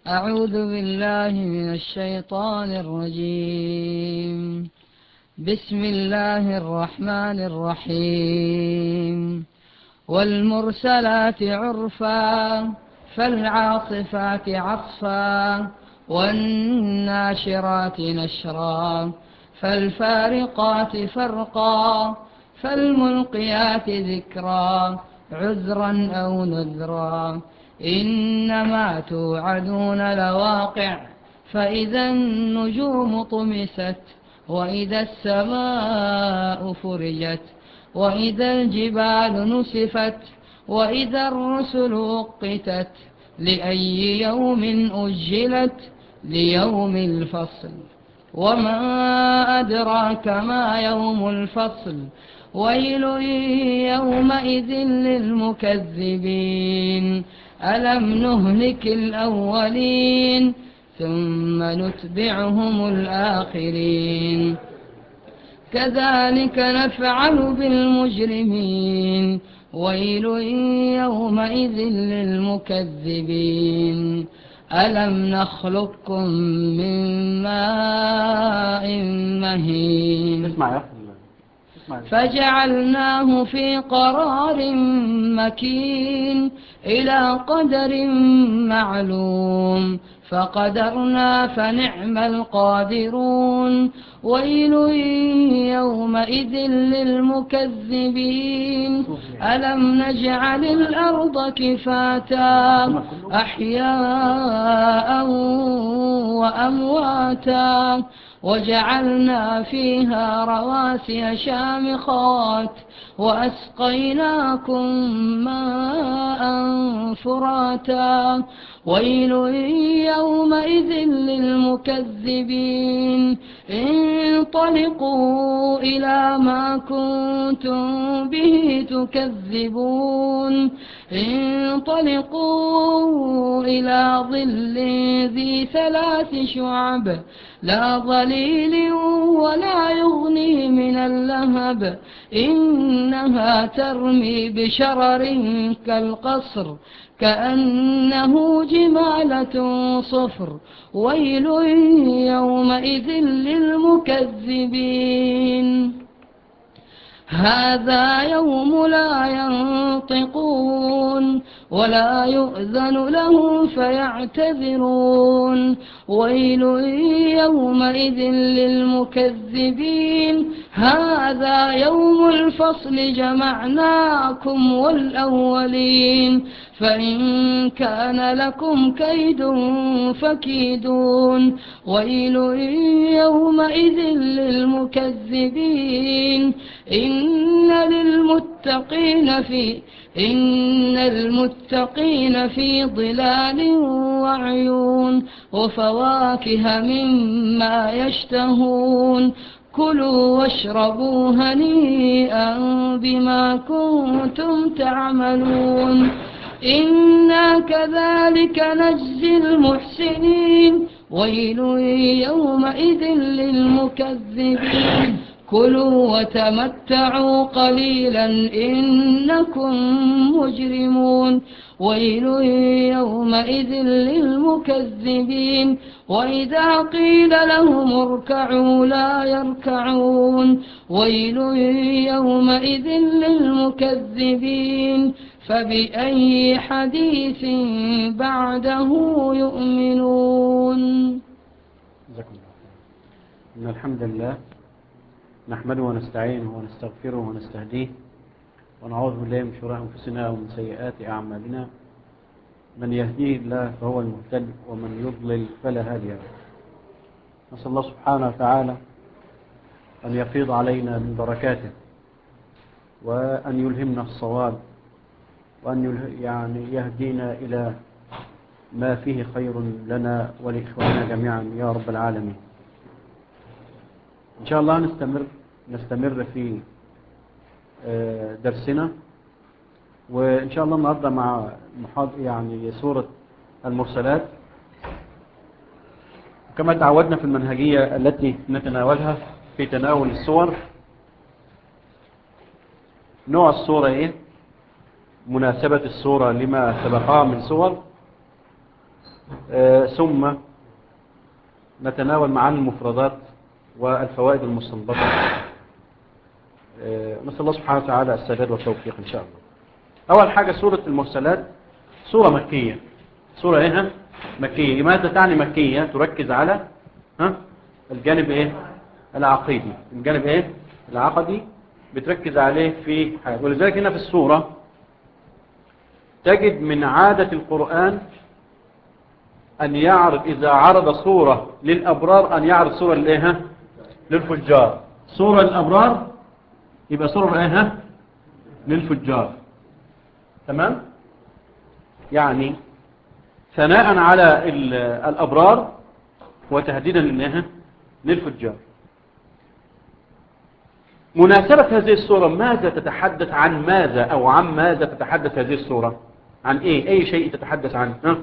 أعوذ بالله من الشيطان الرجيم بسم الله الرحمن الرحيم والمرسلات عرفا فالعاصفات عصفا والناشرات نشرا فالفارقات فرقا فالملقيات ذكرا عذرا أو نذرا إنما توعدون لواقع فإذا النجوم طمست وإذا السماء فرجت وإذا الجبال نسفت وإذا الرسل وقتت لأي يوم أجلت ليوم الفصل وما أدراك ما يوم الفصل ويل يومئذ للمكذبين ألم نهلك الأولين ثم نتبعهم الآخرين كذلك نفعل بالمجرمين ويل يومئذ للمكذبين ألم نخلقكم من ماء مهين اسمع يا أخي اسمع فجعلناه في قرار مكين إلى قدر معلوم فقدرنا فنعم القادرون ويل يومئذ للمكذبين ألم نجعل الأرض كفاتا أحياء وأمواتا وجعلنا فيها رواسي شامخات وأسقيناكم ماء فراتا ويل يومئذ للمكذبين انطلقوا إلى ما كنتم به تكذبون انطلقوا إلى ظل ذي ثلاث شعب لا ظليل ولا يغني من اللهب إنها ترمي بشرر كالقصر كأنه جمالة صفر ويل يومئذ للمكذبين هذا يوم لا ينطقون ولا يؤذن لهم فيعتذرون ويل يومئذ للمكذبين هذا يوم الفصل جمعناكم والأولين فإن كان لكم كيد فكيدون ويل يومئذ للمكذبين إن للمتقين في إن المتقين في ظلال وعيون وفواكه مما يشتهون كلوا واشربوا هنيئا بما كنتم تعملون إنا كذلك نجزي المحسنين ويل يومئذ للمكذبين كلوا وتمتعوا قليلا إنكم مجرمون ويل يومئذ للمكذبين وإذا قيل لهم اركعوا لا يركعون ويل يومئذ للمكذبين فبأي حديث بعده يؤمنون جزاكم الله خير إن الحمد لله نحمده ونستعينه ونستغفره ونستهديه ونعوذ بالله من شرور أنفسنا ومن سيئات أعمالنا من يهديه الله فهو المهتد ومن يضلل فلا هادي له نسأل الله سبحانه وتعالى أن يفيض علينا من بركاته وأن يلهمنا الصواب وأن يله- يعني يهدينا إلى ما فيه خير لنا ولإخواننا جميعا يا رب العالمين إن شاء الله نستمر نستمر في آه، درسنا وإن شاء الله النهاردة مع محاض يعني سورة المرسلات كما تعودنا في المنهجية التي نتناولها في تناول الصور نوع الصورة إيه مناسبة الصورة لما سبقها من صور آه، ثم نتناول معاني المفردات والفوائد المستنبطة آه، نسأل الله سبحانه وتعالى السداد والتوفيق إن شاء الله أول حاجة سورة المرسلات سورة مكية سورة إيه مكية لماذا تعني مكية تركز على ها الجانب إيه العقيدي الجانب إيه العقدي بتركز عليه في حاجة ولذلك هنا في السورة تجد من عادة القرآن أن يعرض إذا عرض صورة للأبرار أن يعرض صورة لإيه للفجار صورة للأبرار يبقى صورة إيه للفجار تمام يعني ثناء على ال- الأبرار وتهديدا لإيه للفجار مناسبة هذه الصورة ماذا تتحدث عن ماذا أو عن ماذا تتحدث هذه الصورة عن إيه أي شيء تتحدث عنه ها؟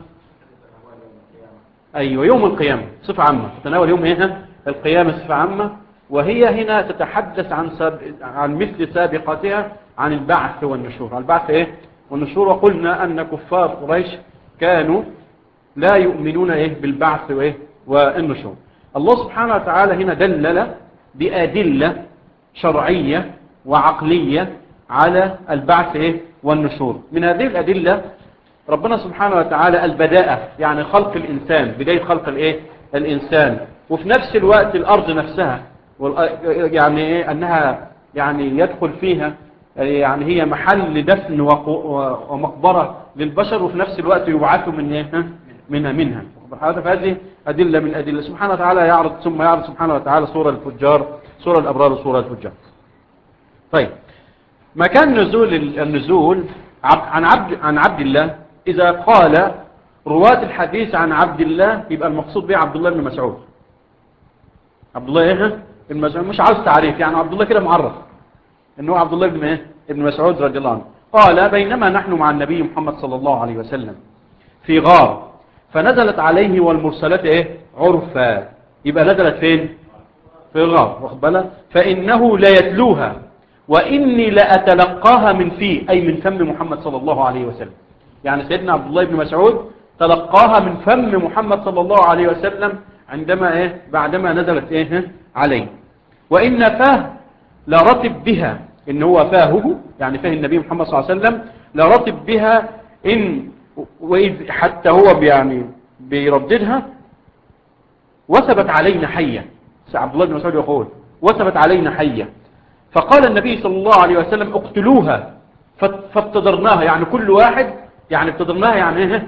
أيوة يوم القيامة صفة عامة تتناول يوم إيه القيامة صفة عامة وهي هنا تتحدث عن ساب... عن مثل سابقتها عن البعث والنشور عن البعث إيه والنشور وقلنا أن كفار قريش كانوا لا يؤمنون إيه بالبعث وإيه والنشور الله سبحانه وتعالى هنا دلل بأدلة شرعية وعقلية على البعث إيه والنشور من هذه الأدلة ربنا سبحانه وتعالى البداءة يعني خلق الإنسان بداية خلق الإيه الإنسان وفي نفس الوقت الأرض نفسها والأ- يعني إيه أنها يعني يدخل فيها يعني هي محل دفن وق- و- ومقبرة للبشر وفي نفس الوقت يبعثوا من إيه ها؟ منها منها هذا فهذه أدلة من أدلة سبحانه وتعالى يعرض ثم يعرض سبحانه وتعالى صورة الفجار صورة الأبرار وصورة الفجار طيب مكان نزول النزول عب- عن عبد عن عبد الله إذا قال رواة الحديث عن عبد الله يبقى المقصود به عبد الله بن مسعود عبد الله ايه بن مسعود مش عاوز تعريف يعني عبد الله كده معرف انه عبد الله بن ايه ابن مسعود رضي الله عنه قال بينما نحن مع النبي محمد صلى الله عليه وسلم في غار فنزلت عليه والمرسلات ايه عرفا يبقى نزلت فين في الغار واخد بالك فانه لا يتلوها واني لاتلقاها من فيه اي من فم محمد صلى الله عليه وسلم يعني سيدنا عبد الله بن مسعود تلقاها من فم محمد صلى الله عليه وسلم عندما ايه بعدما نزلت ايه عليه وان فاه لرتب بها ان هو فاهه يعني فاه النبي محمد صلى الله عليه وسلم لرتب بها ان واذ حتى هو يعني بيرددها وثبت علينا حية عبد الله بن مسعود يقول وثبت علينا حية فقال النبي صلى الله عليه وسلم اقتلوها فات- فابتدرناها يعني كل واحد يعني ابتدرناها يعني ايه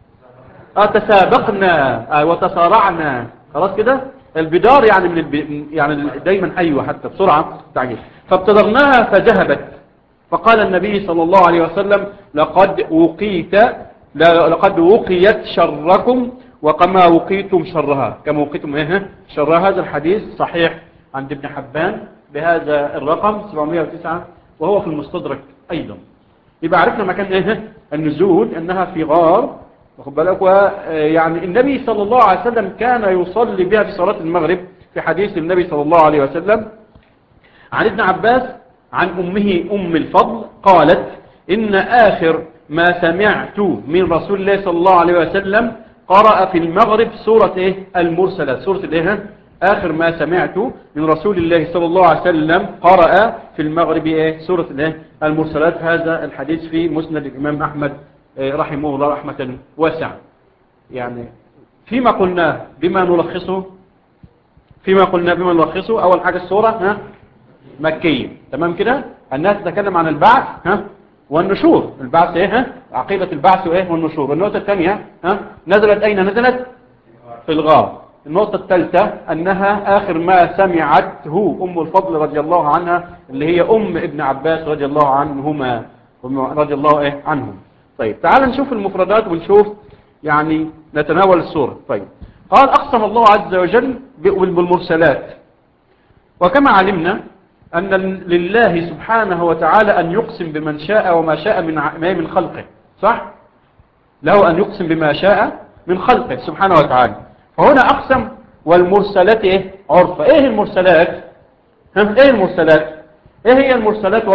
اه تسابقنا آه وتصارعنا خلاص كده البدار يعني من الب... يعني دايما ايوه حتى بسرعه تعجيل فابتدرناها فذهبت فقال النبي صلى الله عليه وسلم لقد وقيت لا- لقد وقيت شركم وكما وقيتم شرها كما وقيتم ايه شرها هذا الحديث صحيح عند ابن حبان بهذا الرقم 709 وهو في المستدرك ايضا يبقى عرفنا مكان ايه النزول انها في غار واخد بالك ويعني النبي صلى الله عليه وسلم كان يصلي بها في صلاة المغرب في حديث النبي صلى الله عليه وسلم عن ابن عباس عن أمه أم الفضل قالت إن آخر ما سمعت من رسول الله صلى الله عليه وسلم قرأ في المغرب سورة إيه؟ المرسلات سورة الإيه؟ آخر ما سمعت من رسول الله صلى الله عليه وسلم قرأ في المغرب إيه؟ سورة الإيه؟ المرسلات هذا الحديث في مسند الإمام أحمد إيه، رحمه الله رحمة واسعة يعني فيما قلناه بما نلخصه فيما قلنا بما نلخصه أول حاجة السورة ها مكية تمام كده الناس تتكلم عن البعث ها والنشور البعث ايه ها عقيدة البعث وايه والنشور النقطة الثانية ها نزلت اين نزلت في الغار النقطة الثالثة انها اخر ما سمعته ام الفضل رضي الله عنها اللي هي ام ابن عباس رضي الله عنهما رضي الله ايه عنهم طيب تعال نشوف المفردات ونشوف يعني نتناول السورة طيب قال اقسم الله عز وجل بالمرسلات وكما علمنا أن لله سبحانه وتعالى أن يقسم بمن شاء وما شاء من ع- ما من خلقه صح؟ له أن يقسم بما شاء من خلقه سبحانه وتعالى فهنا أقسم والمرسلات إيه؟ عرفة إيه المرسلات؟ ها؟ إيه المرسلات؟ إيه هي المرسلات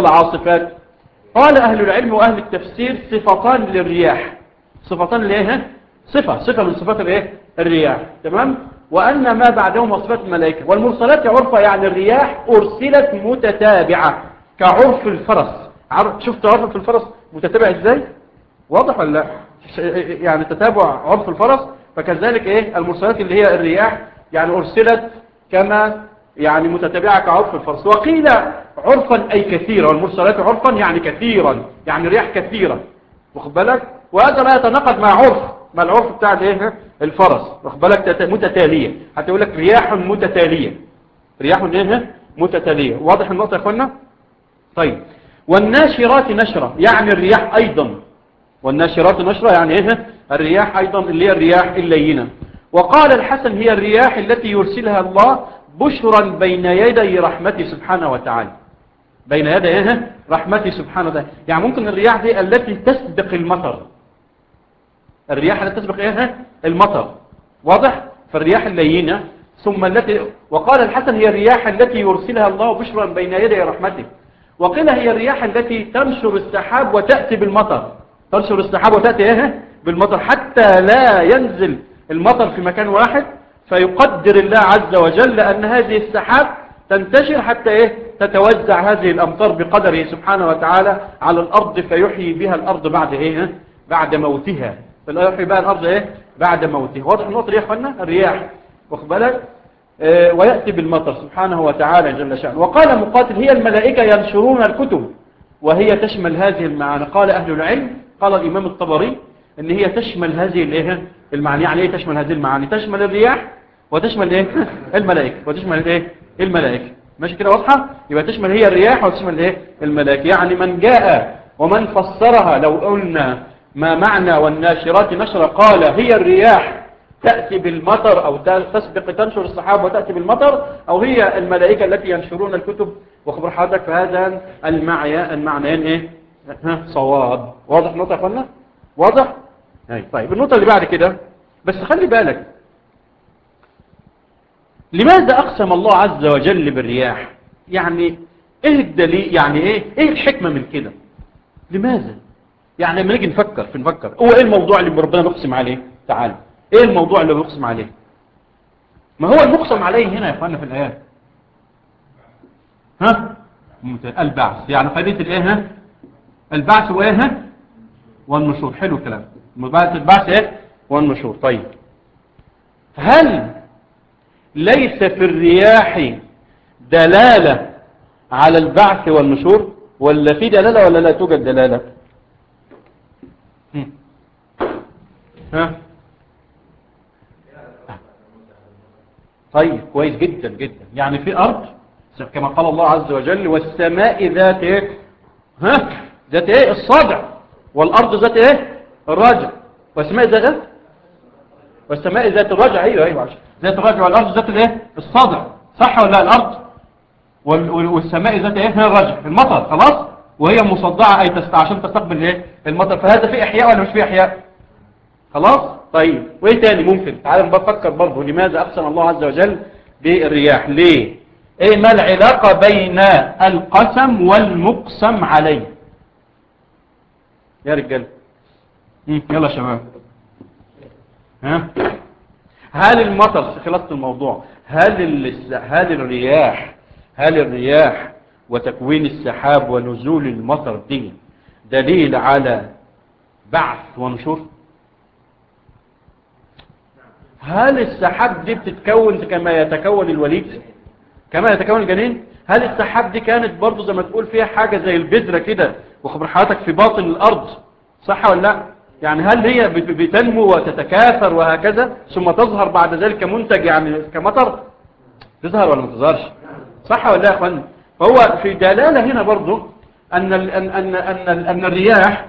صفة صفة من صفات الايه الرياح تمام وأن ما بعدهم وصفات الملائكة والمرسلات عرفة يعني الرياح أرسلت متتابعة كعرف الفرس عرف شفت عرف الفرس متتابع ازاي واضح ولا لا ش- يعني تتابع عرف الفرس فكذلك ايه المرسلات اللي هي الرياح يعني أرسلت كما يعني متتابعة كعرف الفرس وقيل عرفا أي كثيرا والمرسلات عرفا يعني كثيرا يعني رياح كثيرة واخد بالك وهذا لا يتناقض مع عرف مع العرف بتاع الايه الفرس واخد بالك تت- متتالية حتى يقول لك رياح متتالية رياح ايه متتالية واضح النقطة يا اخوانا طيب والناشرات نشرة يعني الرياح ايضا والناشرات نشرة يعني ايه الرياح ايضا اللي هي الرياح اللينة وقال الحسن هي الرياح التي يرسلها الله بشرا بين يدي رحمته سبحانه وتعالى بين يدي ايه رحمته سبحانه وتعالى يعني ممكن الرياح دي التي تسبق المطر الرياح التي تسبق ايه المطر واضح فالرياح اللينة ثم التي وقال الحسن هي الرياح التي يرسلها الله بشرا بين يدي رحمته وقيل هي الرياح التي تنشر السحاب وتأتي بالمطر تنشر السحاب وتأتي ايه بالمطر حتى لا ينزل المطر في مكان واحد فيقدر الله عز وجل أن هذه السحاب تنتشر حتى ايه تتوزع هذه الأمطار بقدره سبحانه وتعالى على الأرض فيحيي بها الأرض بعد ايه بعد موتها فلا يحيي بها الأرض ايه بعد موتها واضح النقطة دي يا اخوانا الرياح واخد بالك آه، ويأتي بالمطر سبحانه وتعالى جل شأنه وقال مقاتل هي الملائكة ينشرون الكتب وهي تشمل هذه المعاني قال أهل العلم قال الإمام الطبري ان هي تشمل هذه الايه المعاني يعني ايه تشمل هذه المعاني تشمل الرياح وتشمل ايه الملائكة وتشمل الايه الملائكة ماشي كده واضحة يبقى تشمل هي الرياح وتشمل ايه الملائكة يعني من جاء ومن فسرها لو قلنا ما معنى والناشرات نشر قال هي الرياح تأتي بالمطر أو تسبق تنشر السحاب وتأتي بالمطر أو هي الملائكة التي ينشرون الكتب وخبر حضرتك فهذا المعنى المعنيين إيه ها، صواب واضح النقطة يا أخوانا واضح أي. طيب النقطة اللي بعد كده بس خلي بالك لماذا أقسم الله عز وجل بالرياح يعني إيه الدليل يعني إيه إيه الحكمة من كده لماذا يعني لما نيجي نفكر في نفكر هو إيه الموضوع اللي ربنا بيقسم عليه تعالى ايه الموضوع اللي بيقسم عليه ما هو المقسم عليه هنا يا اخوانا في الايات ها ممتاز. البعث يعني قضيه الايه ها البعث وايه ها والنشور حلو الكلام مبعث البعث ايه والنشور طيب هل ليس في الرياح دلالة على البعث والنشور ولا في دلالة ولا لا توجد دلالة هم. ها طيب كويس جدا جدا يعني في أرض كما قال الله عز وجل والسماء ذات ايه ها ذات ايه الصدع والأرض ذات ايه الرجع والسماء ذات ايه والسماء ذات الرجع ايوه ايوه عشان. ذات الرجع والأرض ذات الايه الصدع صح ولا لا الأرض وال- وال- والسماء ذات ايه هي الرجع المطر خلاص وهي مصدعة اي تست... عشان تستقبل ايه المطر فهذا في احياء ولا مش في احياء خلاص طيب وايه تاني ممكن تعال نفكر برضه لماذا اقسم الله عز وجل بالرياح ليه ايه ما العلاقة بين القسم والمقسم عليه يا رجال مم، يلا يا شباب ها هل المطر خلاصة الموضوع هل الس- هل الرياح هل الرياح وتكوين السحاب ونزول المطر دي دليل على بعث ونشور هل السحاب دي بتتكون كما يتكون الوليد كما يتكون الجنين هل السحاب دي كانت برضو زي ما تقول فيها حاجة زي البذرة كده وخبر حضرتك في باطن الأرض صح ولا لا يعني هل هي بت- بتنمو وتتكاثر وهكذا ثم تظهر بعد ذلك كمنتج يعني كمطر تظهر ولا ما تظهرش صح ولا لا يا اخوان فهو في دلالة هنا برضو أن, ال أن, أن, أن, أن الرياح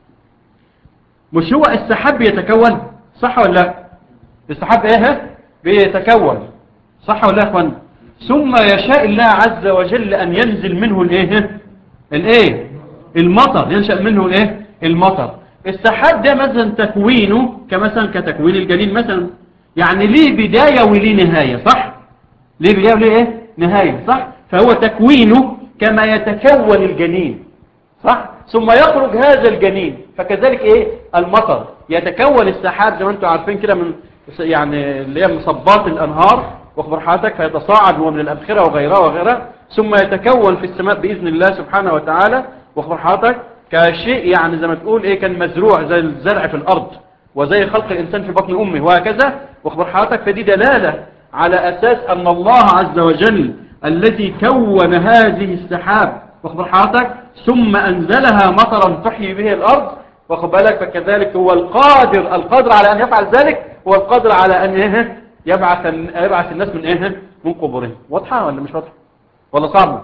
مش هو السحاب بيتكون صح ولا لا السحاب ايه بيتكون صح ولا لا يا اخوان ثم يشاء الله عز وجل ان ينزل منه الايه الايه المطر ينشأ منه الايه المطر السحاب ده مثلا تكوينه كمثلا كتكوين الجليل مثلا يعني ليه بداية وليه نهاية صح ليه بداية وليه ايه نهاية صح فهو تكوينه كما يتكون الجنين صح ثم يخرج هذا الجنين فكذلك ايه المطر يتكون السحاب زي ما انتم عارفين كده من يعني اللي هي مصبات الانهار واخبر حضرتك فيتصاعد هو من الابخره وغيرها وغيرها ثم يتكون في السماء باذن الله سبحانه وتعالى واخبر حضرتك كشيء يعني زي ما تقول ايه كان مزروع زي الزرع في الارض وزي خلق الانسان في بطن امه وهكذا واخبر حضرتك فدي دلاله على اساس ان الله عز وجل الذي كون هذه السحاب واخبر حضرتك ثم انزلها مطرا تحيي به الارض واخد بالك فكذلك هو القادر القادر على ان يفعل ذلك هو القادر على ان ايه يبعث يبعث الناس من ايه من قبورهم واضحه ولا مش واضحه ولا صعبه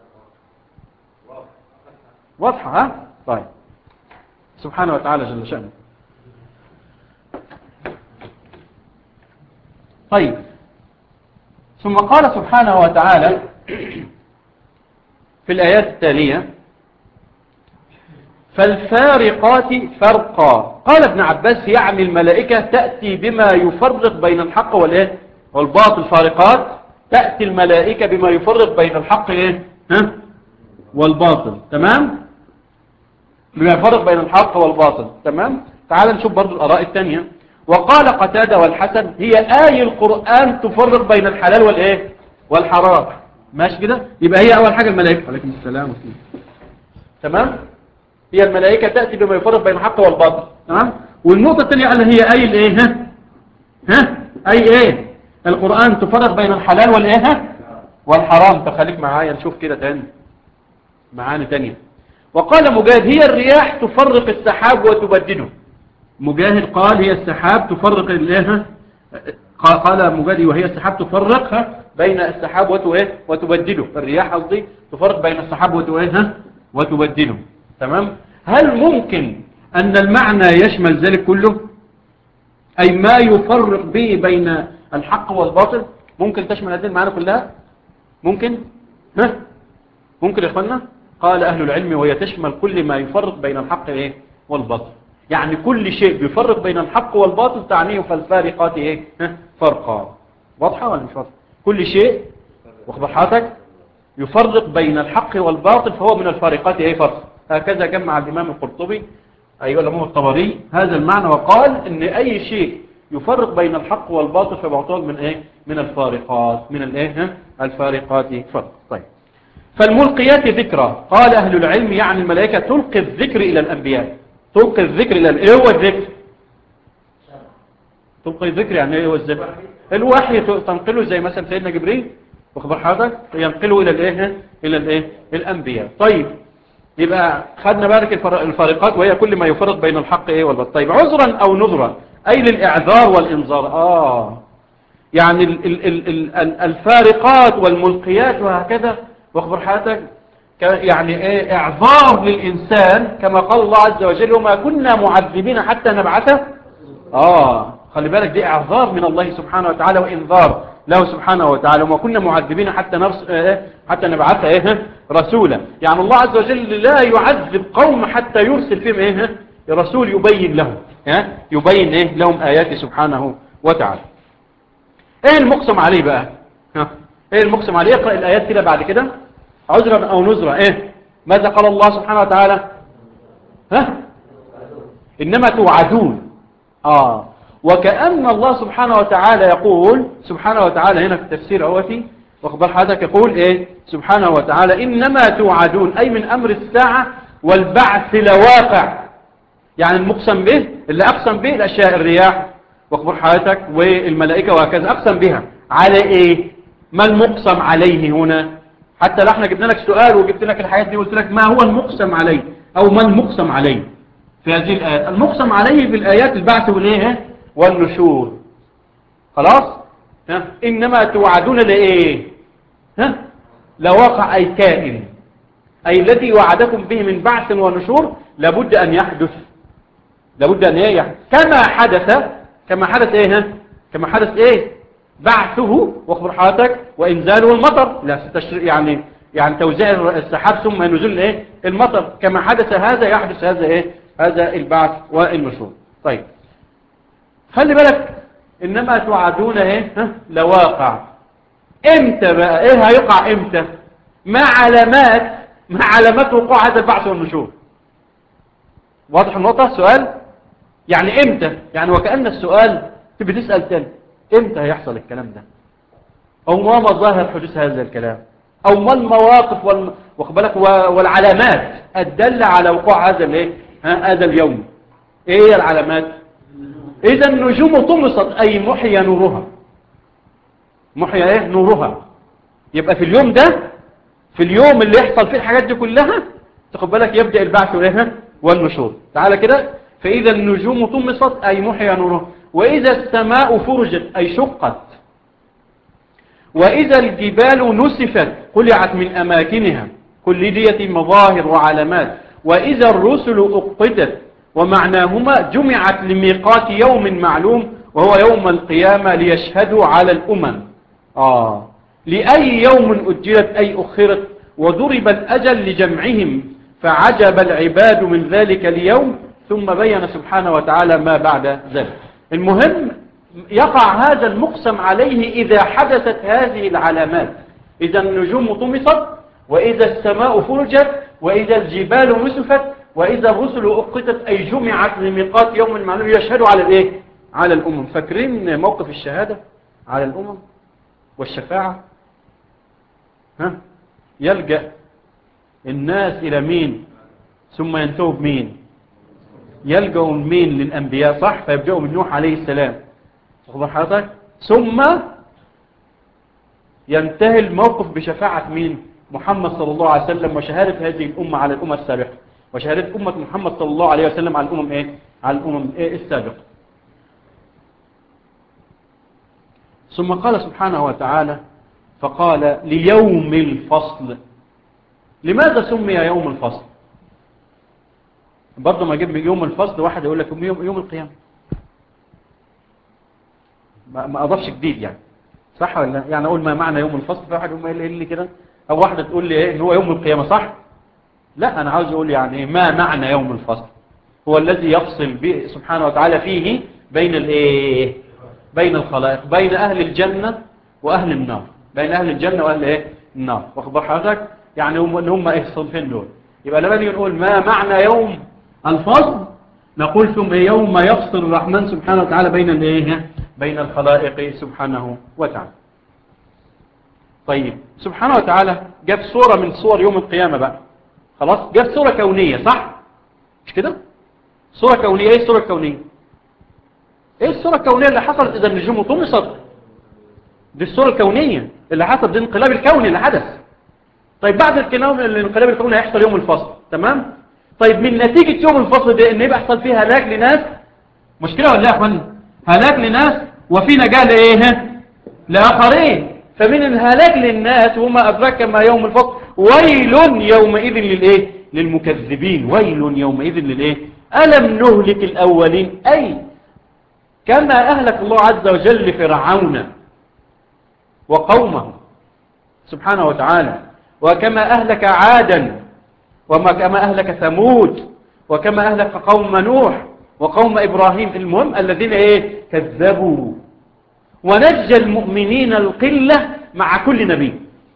واضحه ها طيب سبحانه وتعالى جل شأنه طيب ثم قال سبحانه وتعالى في الآيات التالية فالفارقات فرقا قال ابن عباس يعني الملائكة تأتي بما يفرق بين الحق والإيه والباطل فارقات تأتي الملائكة بما يفرق بين الحق إيه ها والباطل تمام بما يفرق بين الحق والباطل تمام تعال نشوف برضو الآراء الثانية وقال قتادة والحسن هي آي القرآن تفرق بين الحلال والإيه والحرام ماشي كده يبقى هي أول حاجة الملائكة عليكم السلام وسلم. تمام هي الملائكة تأتي بما يفرق بين الحق والباطل تمام والنقطة الثانية قال هي أي الإيه ها ها أي إيه القرآن تفرق بين الحلال والإيه ها والحرام تخليك معايا نشوف كده تاني معاني تانية وقال مجاهد هي الرياح تفرق السحاب وتبدده مجاهد قال هي السحاب تفرق الايه قال مجاهد وهي السحاب تفرق بين السحاب وتبدله الرياح قصدي تفرق بين السحاب وتبدله تمام هل ممكن أن المعنى يشمل ذلك كله أي ما يفرق به بين الحق والباطل ممكن تشمل هذه المعنى كلها ممكن ها ممكن يا اخوانا قال أهل العلم وهي تشمل كل ما يفرق بين الحق إيه والباطل يعني كل شيء بيفرق بين الحق والباطل تعنيه فالفارقات ايه ها؟ فرقا واضحة ولا مش واضحة كل شيء واخبر حضرتك يفرق بين الحق والباطل فهو من الفارقات ايه فرق هكذا جمع الامام القرطبي ايها الامام الطبري هذا المعنى وقال ان اي شيء يفرق بين الحق والباطل فبعتبر من ايه من الفارقات من الايه ها؟ الفارقات فرق طيب فالملقيات ذكرى قال اهل العلم يعني الملائكه تلقي الذكر الى الانبياء تلقي الذكر الى ايه هو الذكر تلقي الذكر يعني ايه هو الذكر الوحي تنقله زي مثلا سيدنا جبريل واخبر حضرتك ينقله الى الايه الى الايه الانبياء طيب يبقى خدنا بالك الفارقات وهي كل ما يفرق بين الحق ايه والباطل طيب عذرا او نذرا اي للاعذار والانذار اه يعني ال ال ال ال الفارقات والملقيات وهكذا واخبر حضرتك يعني ايه اعذار للانسان كما قال الله عز وجل وما كنا معذبين حتى نبعثه اه خلي بالك دي اعذار من الله سبحانه وتعالى وانذار له سبحانه وتعالى وما كنا معذبين حتى نرس إيه حتى نبعث ايه رسولا يعني الله عز وجل لا يعذب قوم حتى يرسل فيهم ايه رسول يبين لهم ها يبين ايه لهم اياته سبحانه وتعالى ايه المقسم عليه بقى ها ايه المقسم عليه اقرا الايات كده بعد كده عذرا او نذرا ايه ماذا قال الله سبحانه وتعالى ها انما توعدون اه وكأن الله سبحانه وتعالى يقول سبحانه وتعالى هنا في التفسير عوتي واخبر حضرتك يقول ايه سبحانه وتعالى انما توعدون اي من امر الساعة والبعث لواقع يعني المقسم به اللي اقسم به الاشياء الرياح واخبر حضرتك والملائكة وهكذا اقسم بها على ايه ما المقسم عليه هنا حتى لو احنا جبنا لك سؤال وجبت لك الحاجات دي وقلت لك ما هو المقسم عليه او ما المقسم عليه في هذه الآيات المقسم عليه في الآيات البعث والايه والنشور خلاص ها؟ إنما توعدون لإيه ها؟ لواقع أي كائن أي الذي وعدكم به من بعث ونشور لابد أن يحدث لابد أن إيه يحدث كما حدث كما حدث إيه ها؟ كما حدث إيه بعثه واخبر حضرتك وإنزاله المطر لا ستشر... يعني يعني توزيع السحاب ثم نزول إيه المطر كما حدث هذا يحدث هذا إيه هذا البعث والنشور طيب خلي بالك انما توعدون ايه ها؟ لواقع امتى بقى ايه هيقع امتى ما علامات ما علامات وقوع هذا البعث والنشور واضح النقطة سؤال يعني امتى يعني وكأن السؤال تبي تسأل تاني امتى هيحصل الكلام ده او ما مظاهر حدوث هذا الكلام او ما المواقف وال... بالك والعلامات الدالة على وقوع هذا الايه ها هذا اليوم ايه هي العلامات اذا النجوم طمست اي محيا نورها محيا ايه نورها يبقى في اليوم ده في اليوم اللي يحصل فيه الحاجات دي كلها تاخد بالك يبدأ البعث وايه والنشور تعالى كده فإذا النجوم طمست أي محيا نورها وإذا السماء فرجت أي شقت وإذا الجبال نسفت قلعت من أماكنها كل دية مظاهر وعلامات وإذا الرسل أقتت ومعناهما جمعت لميقات يوم معلوم وهو يوم القيامة ليشهدوا على الأمم آه لأي يوم أجلت أي أخرت وضرب الأجل لجمعهم فعجب العباد من ذلك اليوم ثم بين سبحانه وتعالى ما بعد ذلك المهم يقع هذا المقسم عليه إذا حدثت هذه العلامات إذا النجوم طمست وإذا السماء فرجت وإذا الجبال نسفت وإذا الرسل أقتت أي جمعت لميقات يوم معلوم يشهدوا على الإيه؟ على الأمم فاكرين موقف الشهادة على الأمم والشفاعة ها؟ يلجأ الناس إلى مين ثم ينتهوا بمين يلجأوا مين للأنبياء صح فيبدأوا من نوح عليه السلام تخبر حضرتك ثم ينتهي الموقف بشفاعة مين محمد صلى الله عليه وسلم وشهادة هذه الأمة على الأمة السابقة وشهادة أمة محمد صلى الله عليه وسلم على الأمم إيه على الأمم إيه السابقة ثم قال سبحانه وتعالى فقال ليوم الفصل لماذا سمي يوم الفصل برضه ما جيب يوم الفصل واحد يقول لك يوم, يوم القيامة ما أضافش جديد يعني صح ولا يعني أقول ما معنى يوم الفصل فواحد يقول لي كده أو واحدة تقول لي إيه هو يوم القيامة صح لا أنا عاوز أقول يعني ما معنى يوم الفصل هو الذي يفصل به سبحانه وتعالى فيه بين الإيه بين الخلائق بين أهل الجنة وأهل النار بين أهل الجنة وأهل إيه النار واخد حضرتك يعني هم اللي هم إيه الصنفين دول يبقى لما نيجي نقول ما معنى يوم الفصل نقول ثم يوم يفصل الرحمن سبحانه وتعالى بين الايه بين الخلائق سبحانه وتعالى طيب سبحانه وتعالى جاب صورة من صور يوم القيامة بقى خلاص جاب صورة كونية صح مش كده صورة كونية ايه الصورة الكونية ايه الصورة الكونية اللي حصلت اذا النجوم طمست دي الصورة الكونية اللي حصلت دي الانقلاب الكوني اللي حدث طيب بعد الانقلاب الكوني هيحصل يوم الفصل تمام طيب من نتيجة يوم الفصل ده ان يبقى يحصل فيها هلاك لناس مشكلة ولا يا اخوان هلاك لناس وفي نجاة لايه لاخرين فمن الهلاك للناس وما ادراك ما يوم الفصل ويل يومئذ للايه للمكذبين ويل يومئذ للايه ألم نهلك الأولين أي كما أهلك الله عز وجل فرعون وقومه سبحانه وتعالى وكما أهلك عادا وما كما أهلك ثمود وكما أهلك قوم نوح وقوم إبراهيم المهم الذين إيه كذبوا ونجى المؤمنين القلة مع كل نبي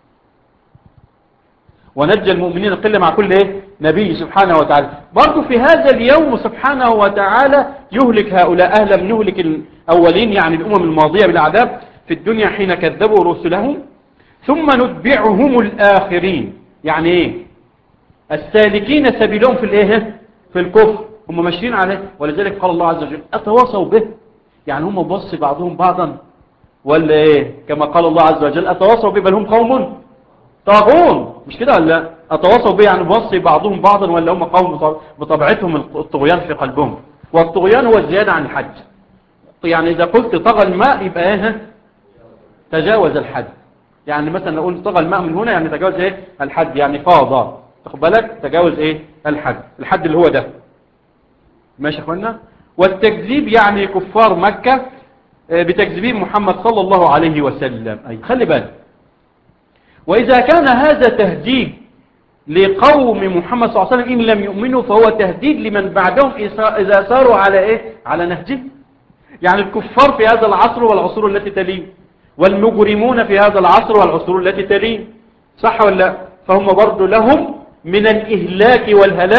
ونجى المؤمنين القلة مع كل إيه نبي سبحانه وتعالى برضو في هذا اليوم سبحانه وتعالى يهلك هؤلاء أهلا نهلك الأولين يعني الأمم الماضية بالعذاب في الدنيا حين كذبوا رسلهم ثم نتبعهم الآخرين يعني إيه السالكين سبيلهم في الايه في الكفر هم ماشيين عليه ولذلك قال الله عز وجل اتواصوا به يعني هم بص بعضهم بعضا ولا ايه كما قال الله عز وجل اتواصوا به بل هم قوم طاغون مش كده ولا اتواصوا به يعني بص بعضهم بعضا ولا هم قوم بطبيعتهم الطغيان في قلبهم والطغيان هو الزيادة عن الحد يعني اذا قلت طغى الماء يبقى ايه تجاوز الحد يعني مثلا نقول طغى الماء من هنا يعني تجاوز ايه الحد يعني فاض تاخد بالك تجاوز ايه الحد الحد اللي هو ده ماشي يا اخوانا والتكذيب يعني كفار مكة بتكذيب محمد صلى الله عليه وسلم أي خلي بالك وإذا كان هذا تهديد لقوم محمد صلى الله عليه وسلم إن لم يؤمنوا فهو تهديد لمن بعدهم إذا ساروا على إيه على نهجه يعني الكفار في هذا العصر والعصور التي تليه والمجرمون في هذا العصر والعصور التي تليه صح ولا لا فهم برضو لهم من الإهلاك والهلاك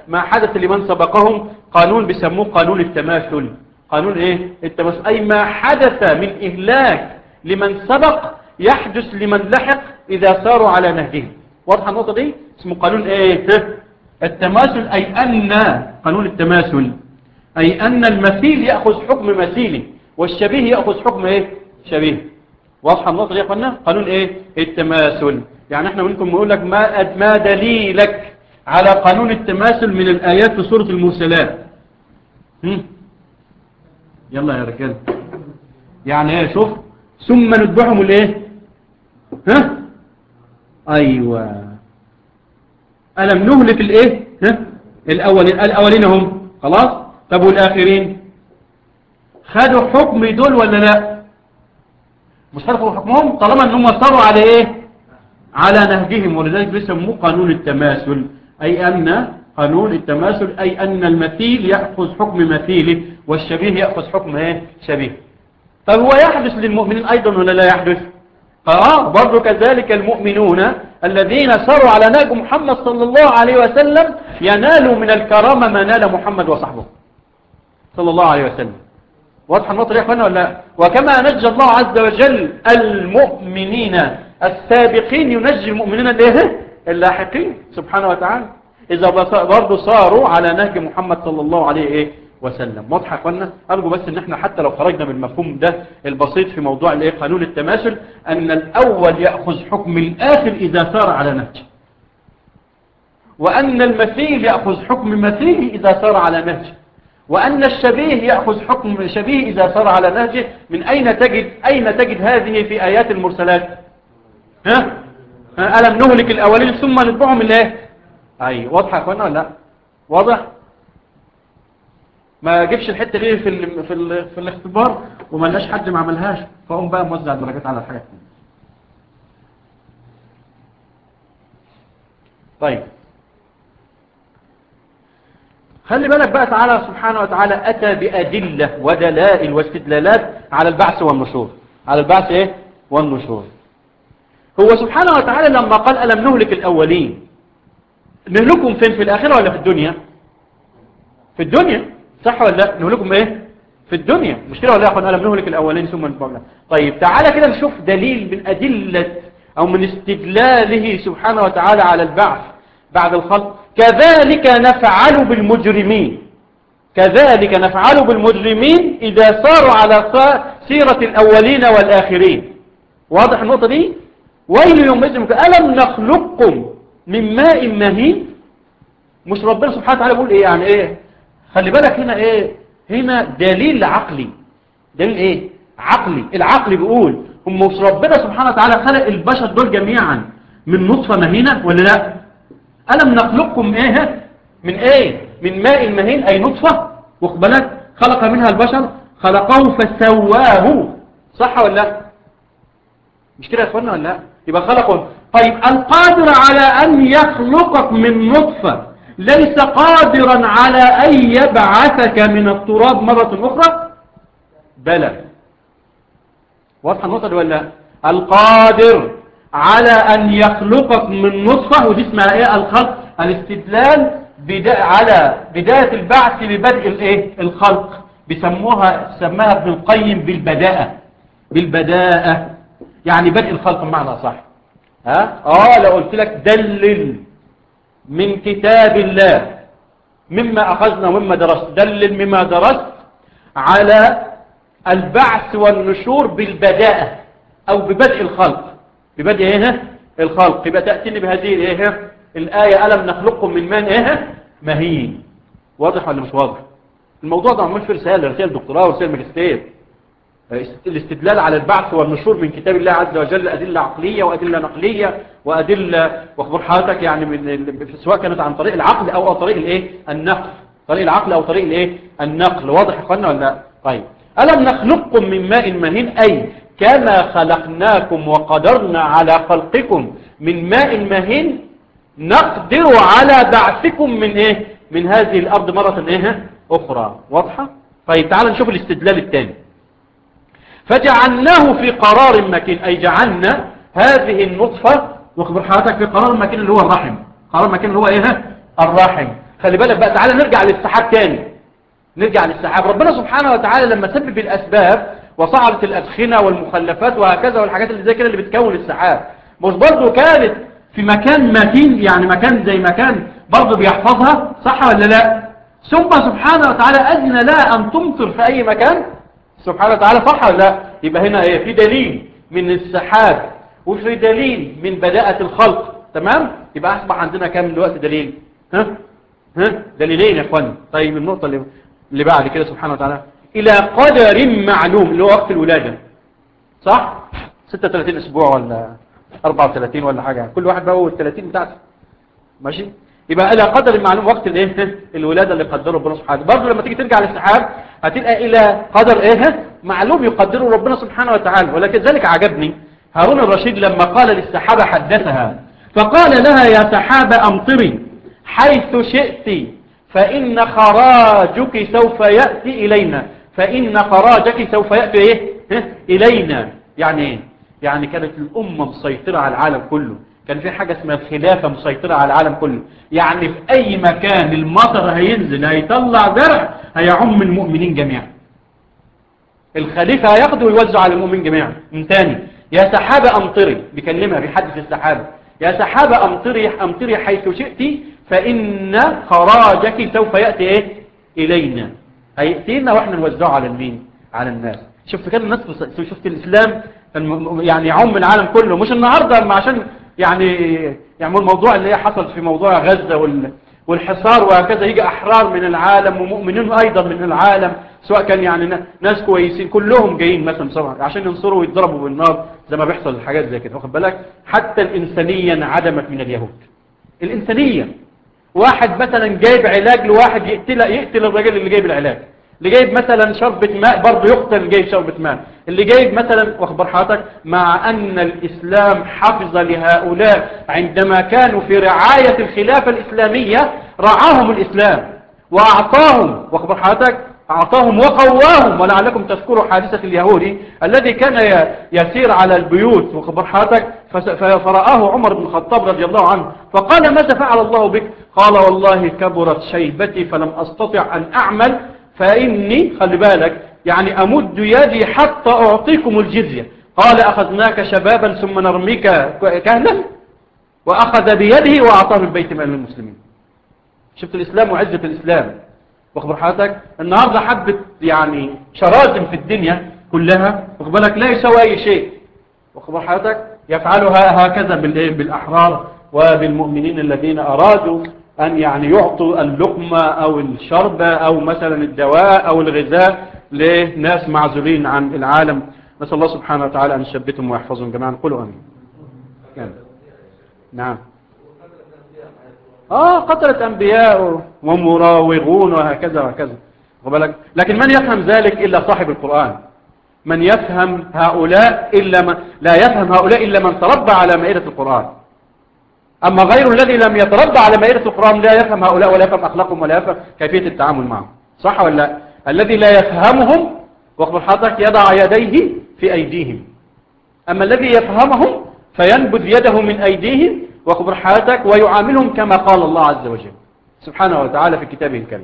ما حدث لمن سبقهم قانون بيسموه قانون التماثل قانون ايه التماثل اي ما حدث من اهلاك لمن سبق يحدث لمن لحق اذا ساروا على نهجهم واضحه النقطه دي اسمه قانون ايه التماثل اي ان قانون التماثل اي ان المثيل ياخذ حكم مثيله والشبيه ياخذ حكم ايه شبيه واضحه النقطه دي يا اخوانا قانون ايه التماثل يعني احنا منكم نقول لك ما ما دليلك على قانون التماثل من الايات في سوره المرسلات هم؟ يلا يا رجال يعني ايه شوف ثم نتبعهم الايه ها ايوه الم نهلك الايه ها الاولين الاولين هم خلاص طب والاخرين خدوا حكم دول ولا لا مش خدوا حكمهم طالما انهم صاروا على ايه على نهجهم ولذلك بيسموه قانون التماثل اي ان قانون التماثل اي ان المثيل ياخذ حكم مثيله والشبيه ياخذ حكم ايه شبيه طب هو يحدث للمؤمنين ايضا ولا لا يحدث اه برضو كذلك المؤمنون الذين سروا على نهج محمد صلى الله عليه وسلم ينالوا من الكرامة ما نال محمد وصحبه صلى الله عليه وسلم واضح النقطة يا اخوانا ولا لا وكما نجى الله عز وجل المؤمنين السابقين ينجي المؤمنين الايه اللاحقين سبحانه وتعالى اذا برضو صاروا على نهج محمد صلى الله عليه ايه وسلم واضح يا اخوانا ارجو بس ان احنا حتى لو خرجنا من المفهوم ده البسيط في موضوع الايه قانون التماثل ان الاول ياخذ حكم الاخر اذا سار على نهجه وان المثيل ياخذ حكم مثيله اذا سار على نهجه وأن الشبيه يأخذ حكم شبيه إذا صار على نهجه من أين تجد أين تجد هذه في آيات المرسلات ها ألم نهلك الأولين ثم نتبعهم الله أي واضحة يا أخوانا ولا لا واضح ما جبش الحتة دي في ال في ال في الاختبار وما لقاش حد ما عملهاش فقوم بقى موزع الدرجات على الحاجات دي طيب خلي بالك بقى تعالى سبحانه وتعالى أتى بأدلة ودلائل واستدلالات على البعث والنشور على البعث إيه؟ والنشور هو سبحانه وتعالى لما قال ألم نهلك الأولين نهلكم فين في الآخرة ولا في الدنيا في الدنيا صح ولا لا نهلكم إيه في الدنيا مش كده ولا يا أخوان ألم نهلك الأولين ثم نتبعنا طيب تعالى كده نشوف دليل من أدلة أو من استدلاله سبحانه وتعالى على البعث بعد الخلق كذلك نفعل بالمجرمين كذلك نفعل بالمجرمين إذا صاروا على سيرة الأولين والآخرين واضح النقطة دي ويل يوم إذن ألم نخلقكم من ماء مهين مش ربنا سبحانه وتعالى بيقول إيه يعني إيه خلي بالك هنا إيه هنا دليل عقلي دليل إيه عقلي العقل بيقول هم مش ربنا سبحانه وتعالى خلق البشر دول جميعا من نطفة مهينة ولا لا ألم نخلقكم إيه من إيه من ماء مهين أي نطفة وقبلت خلق منها البشر خلقه فسواه صح ولا لا مش كده يا اخوانا ولا لا يبقى خلقه طيب القادر على أن يخلقك من نطفة ليس قادرا على أن يبعثك من التراب مرة أخرى بلى واضحة النقطة دي ولا لا القادر على أن يخلقك من نطفة ودي اسمها ايه الخلق الاستدلال بدا على بداية البعث لبدء الايه الخلق بيسموها سماها ابن القيم بالبداءة بالبداءة يعني بدء الخلق بمعنى صح ها اه لو قلت لك دلل من كتاب الله مما اخذنا ومما درست دلل مما درست على البعث والنشور بالبداءة او ببدء الخلق ببدء ايه الخلق يبقى تأتيني بهذه الايه الآية ألم نخلقكم من ماء ايه مهين واضح ولا مش واضح الموضوع ده معمول في رسالة رسالة دكتوراه ورسالة ماجستير الاستدلال على البعث والنشور من كتاب الله عز وجل أدلة عقلية وأدلة نقلية وأدلة واخبر حضرتك يعني من سواء كانت عن طريق العقل أو طريق الايه النقل طريق العقل أو طريق الايه النقل واضح يا اخوانا ولا لا طيب ألم نخلقكم من ماء مهين أي كما خلقناكم وقدرنا على خلقكم من ماء مهين نقدر على بعثكم من ايه من هذه الارض مرة ايه اخرى واضحة طيب تعال نشوف الاستدلال الثاني فجعلناه في قرار مكين اي جعلنا هذه النطفة واخبر حضرتك في قرار مكين اللي هو الرحم قرار مكين اللي هو ايه الرحم خلي بالك بقى تعالى نرجع للسحاب تاني نرجع للسحاب ربنا سبحانه وتعالى لما سبب الأسباب وصعدت الأدخنة والمخلفات وهكذا والحاجات اللي زي كده اللي بتكون السحاب مش برضه كانت في مكان متين يعني مكان زي مكان برضه بيحفظها صح ولا لا ثم سبحانه وتعالى أذن لها أن تمطر في أي مكان سبحانه وتعالى صح ولا لا يبقى هنا ايه في دليل من السحاب وفي دليل من بداءة الخلق تمام يبقى أصبح عندنا كام دلوقتي دليل ها ها دليلين يا اخوان طيب النقطة اللي اللي بعد كده سبحانه وتعالى إلى قدر معلوم اللي هو وقت الولادة صح 36 أسبوع ولا 34 ولا حاجة كل واحد بقى هو ال 30 بتاعته ماشي يبقى إلى قدر معلوم وقت الايه الولادة اللي قدره ربنا سبحانه برضه لما تيجي ترجع للسحاب هتلقى إلى قدر ايه معلوم يقدره ربنا سبحانه وتعالى ولكن ذلك عجبني هارون الرشيد لما قال للسحابة حدثها فقال لها يا سحابة أمطري حيث شئت فإن خراجك سوف يأتي إلينا فإن خراجك سوف يأتي إيه؟ إلينا يعني إيه؟ يعني كانت الأمة مسيطرة على العالم كله كان في حاجة اسمها الخلافة مسيطرة على العالم كله يعني في أي مكان المطر هينزل هيطلع زرع هيعم المؤمنين جميعا الخليفة هياخده ويوزع على المؤمنين جميعا من تاني يا سحابة أمطري بيكلمها بيحدث السحابة يا سحابة أمطري أمطري حيث شئت فإن خراجك سوف يأتي إيه؟ إلينا هيأتينا وإحنا نوزعه على المين على الناس شفت كده الناس شفت الإسلام يعني يعم العالم كله مش النهاردة عشان يعني يعمل الموضوع اللي هي حصل في موضوع غزة وال والحصار وهكذا يجي أحرار من العالم ومؤمنين أيضا من العالم سواء كان يعني ناس كويسين كلهم جايين مثلا صراحة عشان ينصروا ويتضربوا بالنار زي ما بيحصل الحاجات زي كده واخد بالك حتى الإنسانية انعدمت من اليهود الإنسانية واحد مثلا جايب علاج لواحد يقتل يقتل الراجل اللي جايب العلاج اللي جايب مثلا شربة ماء برضه يقتل اللي جايب شربة ماء اللي جايب مثلا واخبر حضرتك مع أن الإسلام حفظ لهؤلاء عندما كانوا في رعاية الخلافة الإسلامية رعاهم الإسلام وأعطاهم واخبر حضرتك أعطاهم وقواهم ولعلكم تذكروا حادثة اليهودي الذي كان يسير على البيوت وخبر حضرتك فرآه عمر بن الخطاب رضي الله عنه فقال ماذا فعل الله بك قال والله كبرت شيبتي فلم أستطع أن أعمل فإني خلي بالك يعني أمد يدي حتى أعطيكم الجزية قال أخذناك شبابا ثم نرميك كهلا وأخذ بيده وأعطاه البيت مال المسلمين شفت الإسلام وعزة الإسلام واخبر حضرتك النهاردة حبت يعني شرازم في الدنيا كلها واخبرك لا يسوي أي شيء واخبر حضرتك يفعلها هكذا بالأحرار وبالمؤمنين الذين أرادوا أن يعني يعطوا اللقمة أو الشربة أو مثلا الدواء أو الغذاء لناس معزولين عن العالم نسأل الله سبحانه وتعالى أن يثبتهم ويحفظهم جميعا قولوا أمين يعني. نعم آه قتلت أنبياء ومراوغون وهكذا وهكذا وبلك. لكن من يفهم ذلك إلا صاحب القرآن من يفهم هؤلاء إلا من لا يفهم هؤلاء إلا من تربى على مائدة القرآن أما غير الذي لم يتربى على مائدة القرآن لا يفهم هؤلاء ولا يفهم أخلاقهم ولا يفهم كيفية التعامل معهم صح ولا لا الذي لا يفهمهم واخبر حضرتك يضع يديه في أيديهم أما الذي يفهمهم فينبذ يده من أيديهم واخبر حضرتك ويعاملهم كما قال الله عز وجل سبحانه وتعالى في كتابه الكريم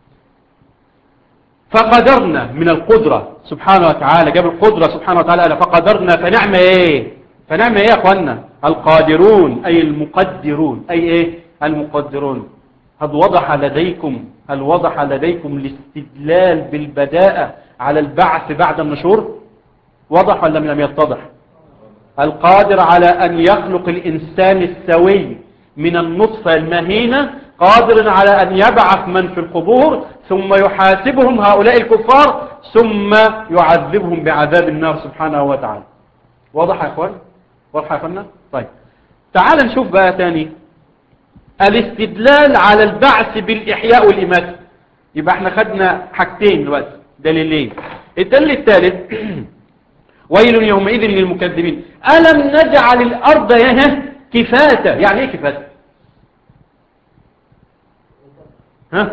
فقدرنا من القدرة سبحانه وتعالى جاب القدرة سبحانه وتعالى فقدرنا فنعم ايه فنعم ايه يا اخوانا القادرون اي المقدرون اي ايه المقدرون هل وضح لديكم هل وضح لديكم الاستدلال بالبداءة على البعث بعد النشور وضح ولا لم يتضح القادر على أن يخلق الإنسان السوي من النطفة المهينة قادر على أن يبعث من في القبور ثم يحاسبهم هؤلاء الكفار ثم يعذبهم بعذاب النار سبحانه وتعالى واضح يا أخوان واضح يا أخوانا طيب تعال نشوف بقى تاني الاستدلال على البعث بالإحياء والإماتة يبقى احنا خدنا حاجتين دلوقتي دليلين الدليل الثالث ويل يومئذ للمكذبين ألم نجعل الأرض كفاتة يعني ايه كفاتة ها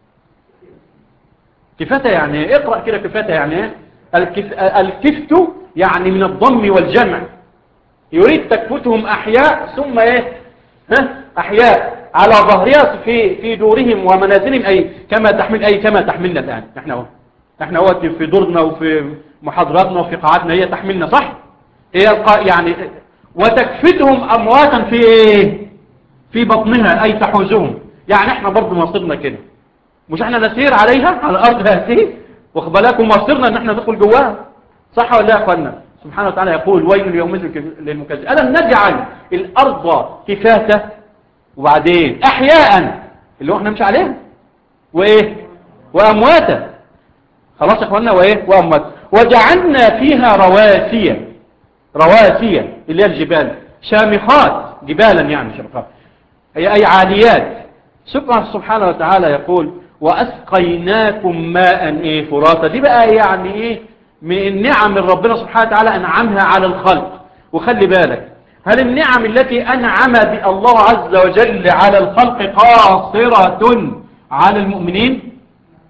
كفاتة يعني ايه اقرأ كده كفاتة يعني ايه الكف... الكفت يعني من الضم والجمع يريد تكفتهم أحياء ثم ايه ها أحياء على ظهرها في في دورهم ومنازلهم أي كما تحمل أي كما تحملنا الآن احنا اهو احنا وقت في دورنا وفي محاضراتنا وفي قاعاتنا هي تحملنا صح هي القا- يعني وتكفتهم أمواتا في ايه في بطنها أي تحوزهم يعني احنا برضو مصيرنا كده مش احنا نسير عليها على الأرض هذه واخد بالكم مصيرنا ان احنا ندخل جواها صح ولا لا يا اخوانا سبحانه وتعالى يقول ويل يومئذ للمكذبين ألم نجعل الأرض كفاتة وبعدين أحياء اللي هو احنا مش عليها وإيه وأمواتا خلاص يا اخوانا وإيه وأمواتا وجعلنا فيها رواسي رواسي اللي هي الجبال شامخات جبالا يعني شامخات هي أي عاليات سبحانه سبحانه وتعالى يقول وأسقيناكم ماء إيه فراتا دي بقى يعني إيه من النعم اللي ربنا سبحانه وتعالى أنعمها على الخلق وخلي بالك هل النعم التي أنعم بها الله عز وجل على الخلق قاصرة على المؤمنين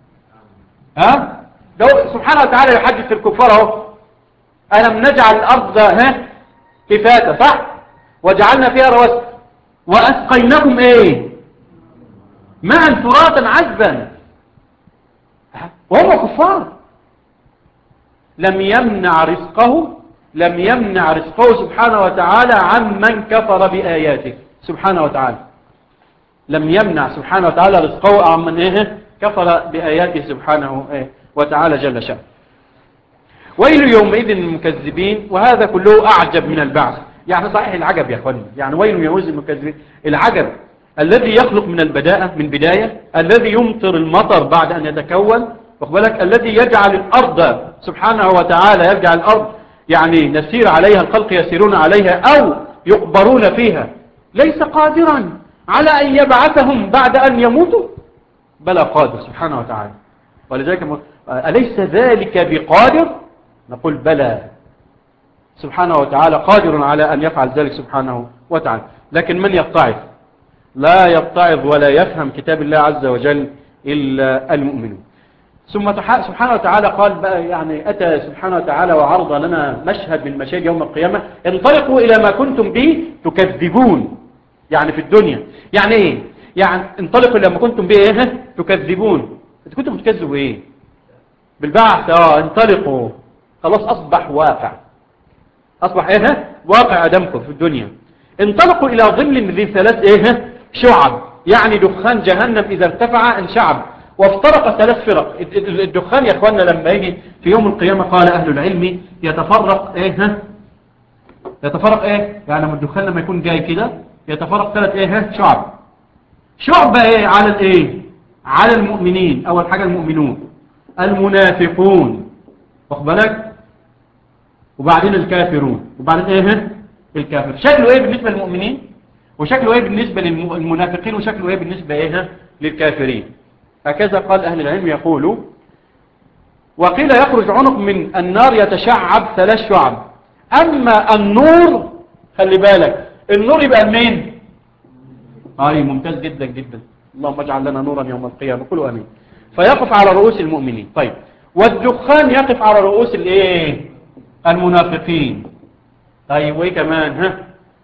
ها ده سبحانه وتعالى يحدث الكفار اهو ألم نجعل الأرض ها كفاتة صح وجعلنا فيها رواسي وأسقيناكم ايه ماء فراتا عذبا وهم كفار لم يمنع رزقه لم يمنع رزقه سبحانه وتعالى عمن كفر بآياته سبحانه وتعالى لم يمنع سبحانه وتعالى رزقه عمن ايه كفر بآياته سبحانه إيه وتعالى جل شأنه ويل يومئذ المكذبين وهذا كله أعجب من البعث يعني صحيح العجب يا أخواني يعني ويل يومئذ المكذبين العجب الذي يخلق من البداءة من بداية الذي يمطر المطر بعد أن يتكون بالك الذي يجعل الأرض سبحانه وتعالى يجعل الأرض يعني نسير عليها الخلق يسيرون عليها أو يقبرون فيها ليس قادرا على أن يبعثهم بعد أن يموتوا بلى قادر سبحانه وتعالى ولذلك أليس ذلك بقادر نقول بلى سبحانه وتعالى قادر على أن يفعل ذلك سبحانه وتعالى لكن من يتعظ لا يتعظ ولا يفهم كتاب الله عز وجل إلا المؤمنون ثم سبحانه وتعالى قال بقى يعني أتى سبحانه وتعالى وعرض لنا مشهد من مشاهد يوم القيامة انطلقوا إلى ما كنتم به تكذبون يعني في الدنيا يعني إيه يعني انطلقوا إلى ما كنتم به إيه تكذبون انت كنتم بتكذبوا إيه بالبعث اه انطلقوا خلاص أصبح واقع أصبح إيه واقع أدمكم في الدنيا انطلقوا إلى ظل ذي ثلاث إيه شعب يعني دخان جهنم إذا ارتفع انشعب وافترق ثلاث فرق الدخان يا اخوانا لما يجي في يوم القيامة قال اهل العلم يتفرق ايه ها يتفرق ايه يعني لما الدخان لما يكون جاي كده يتفرق ثلاث ايه ها شعب شعب ايه على الايه على المؤمنين اول حاجة المؤمنون المنافقون واخد بالك وبعدين الكافرون وبعدين ايه الكافر شكله ايه بالنسبة للمؤمنين وشكله ايه بالنسبة للمنافقين وشكله ايه بالنسبة ايه للكافرين هكذا قال أهل العلم يقول وقيل يخرج عنق من النار يتشعب ثلاث شعب أما النور خلي بالك النور يبقى منين أي ممتاز جدا جدا اللهم اجعل لنا نورا يوم القيامة قولوا أمين فيقف على رؤوس المؤمنين طيب والدخان يقف على رؤوس الايه المنافقين طيب وايه كمان ها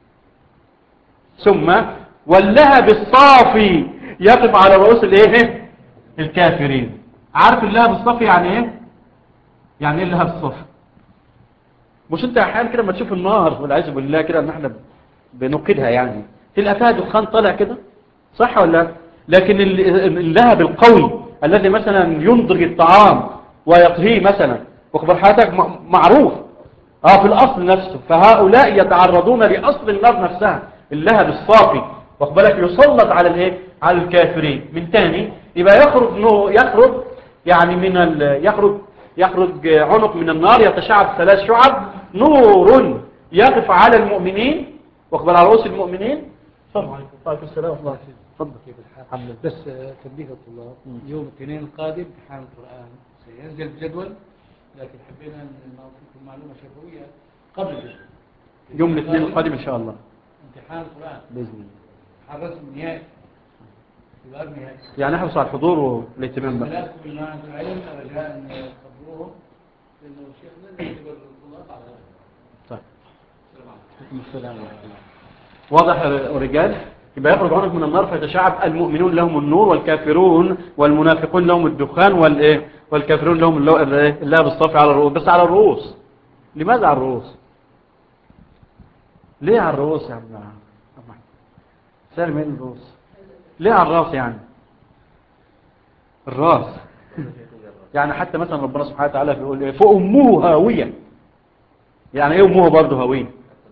ثم واللهب الصافي يقف على رؤوس الايه الكافرين عارف اللهب الصافي يعني ايه يعني ايه اللهب الصافي مش انت احيانا كده لما تشوف النار والعياذ بالله كده ان احنا بنوقدها يعني تلقى فيها دخان طالع كده صح ولا لا لكن اللهب القوي الذي مثلا ينضج الطعام ويطهيه مثلا واخبر حياتك معروف اه في الاصل نفسه فهؤلاء يتعرضون لاصل النار نفسها اللهب الصافي واخبرك يسلط على الايه على الكافرين من تاني يبقى يخرج نو يخرج يعني من ال يخرج يخرج عنق من النار يتشعب ثلاث شعب نور يقف على المؤمنين واخبر على رؤوس المؤمنين السلام عليكم وعليكم السلام ورحمه الله تفضل كيف الحال بس تنبيه الطلاب يوم الاثنين القادم امتحان القرآن سينزل بجدول لكن حبينا ان نعطيكم معلومة شفوية قبل الجدول يوم الاثنين القادم ان شاء الله امتحان القرآن باذن الله امتحان رسم نهائي يبقى نهائي يعني نحرص على الحضور والاهتمام بقى ملاك من معهد العلم رجاء ان يخبروهم انه شيخنا يجبر الطلاب على هذا طيب السلام عليكم واضح يا رجال يبقى يخرج عنك من النار فيتشعب المؤمنون لهم النور والكافرون والمنافقون لهم الدخان والايه والكافرون لهم اللو- الإيه؟ اللهب الصافي على الرؤوس بس على الرؤوس لماذا على الرؤوس ليه على الرؤوس يا عم أحمد؟ سالم ايه الرؤوس ليه على الراس يعني الراس يعني حتى مثلا ربنا سبحانه وتعالى بيقول ايه فأمه هاوية يعني ايه امه برضه هاوية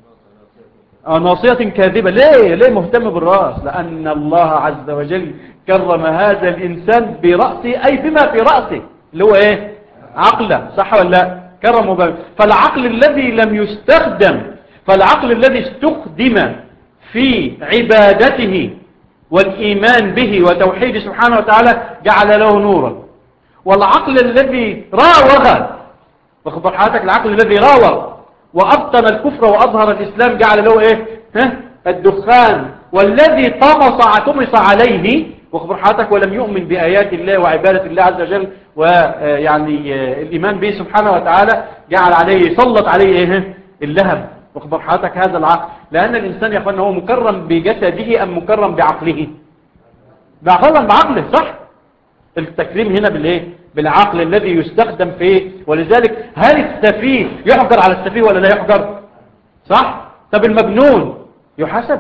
آه ناصية كاذبة ليه ليه مهتم بالرأس لأن الله عز وجل كرم هذا الإنسان برأسه أي بما في رأسه اللي هو إيه عقله صح ولا لا كرمه بما فالعقل الذي لم يستخدم فالعقل الذي استخدم في عبادته والإيمان به وتوحيد سبحانه وتعالى جعل له نورا والعقل الذي راوغ واخد حضرتك العقل الذي راوغ وأبطن الكفر وأظهر الإسلام جعل له إيه ها؟ الدخان والذي طمس طمس عليه واخبر حضرتك ولم يؤمن بآيات الله وعبادة الله عز وجل ويعني الإيمان به سبحانه وتعالى جعل عليه سلط عليه إيه اللهب واخبر حضرتك هذا العقل لأن الإنسان يا أخوانا هو مكرم بجسده أم مكرم بعقله مكرم بعقله صح التكريم هنا بالايه بالعقل الذي يستخدم في ولذلك هل السفيه يحجر على السفيه ولا لا يحجر صح طب المجنون يحاسب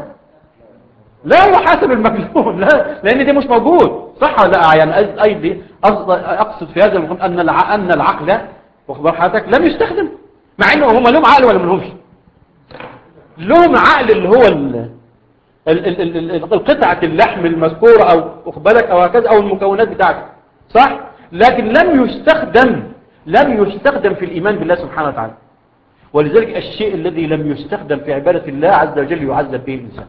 لا يحاسب المجنون لا لان دي مش موجود صح ولا لا يعني أز- ايدي أقصد- اقصد في هذا المقام ان الع- ان العقل واخبار حضرتك لم يستخدم مع انه هم لهم عقل ولا ما لهمش لهم عقل اللي هو ال... ال- ال- ال- ال- القطعة اللحم المذكورة او واخد بالك او هكذا او المكونات بتاعته صح لكن لم يستخدم لم يستخدم في الايمان بالله سبحانه وتعالى ولذلك الشيء الذي لم يستخدم في عبادة الله عز وجل يعذب به الانسان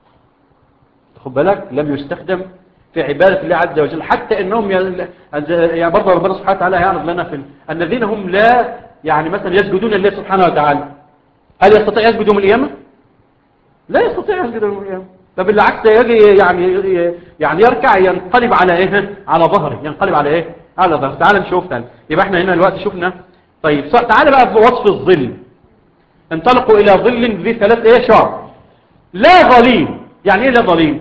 خد بالك لم يستخدم في عبادة الله عز وجل حتى انهم ي- يعني برضه ربنا سبحانه وتعالى يعرض لنا في ال- الذين هم لا يعني مثلا يسجدون لله سبحانه وتعالى هل يستطيع يسجد يوم القيامة؟ لا يستطيع يسجد يوم القيامة ده بالعكس يجي يعني يعني يركع ينقلب على ايه على ظهره ينقلب على ايه على ظهره تعال نشوف تاني يبقى احنا هنا دلوقتي شفنا طيب ص- تعال بقى في وصف الظل انطلقوا الى ظل ذي ثلاث ايه شعر لا ظليل يعني ايه لا ظليل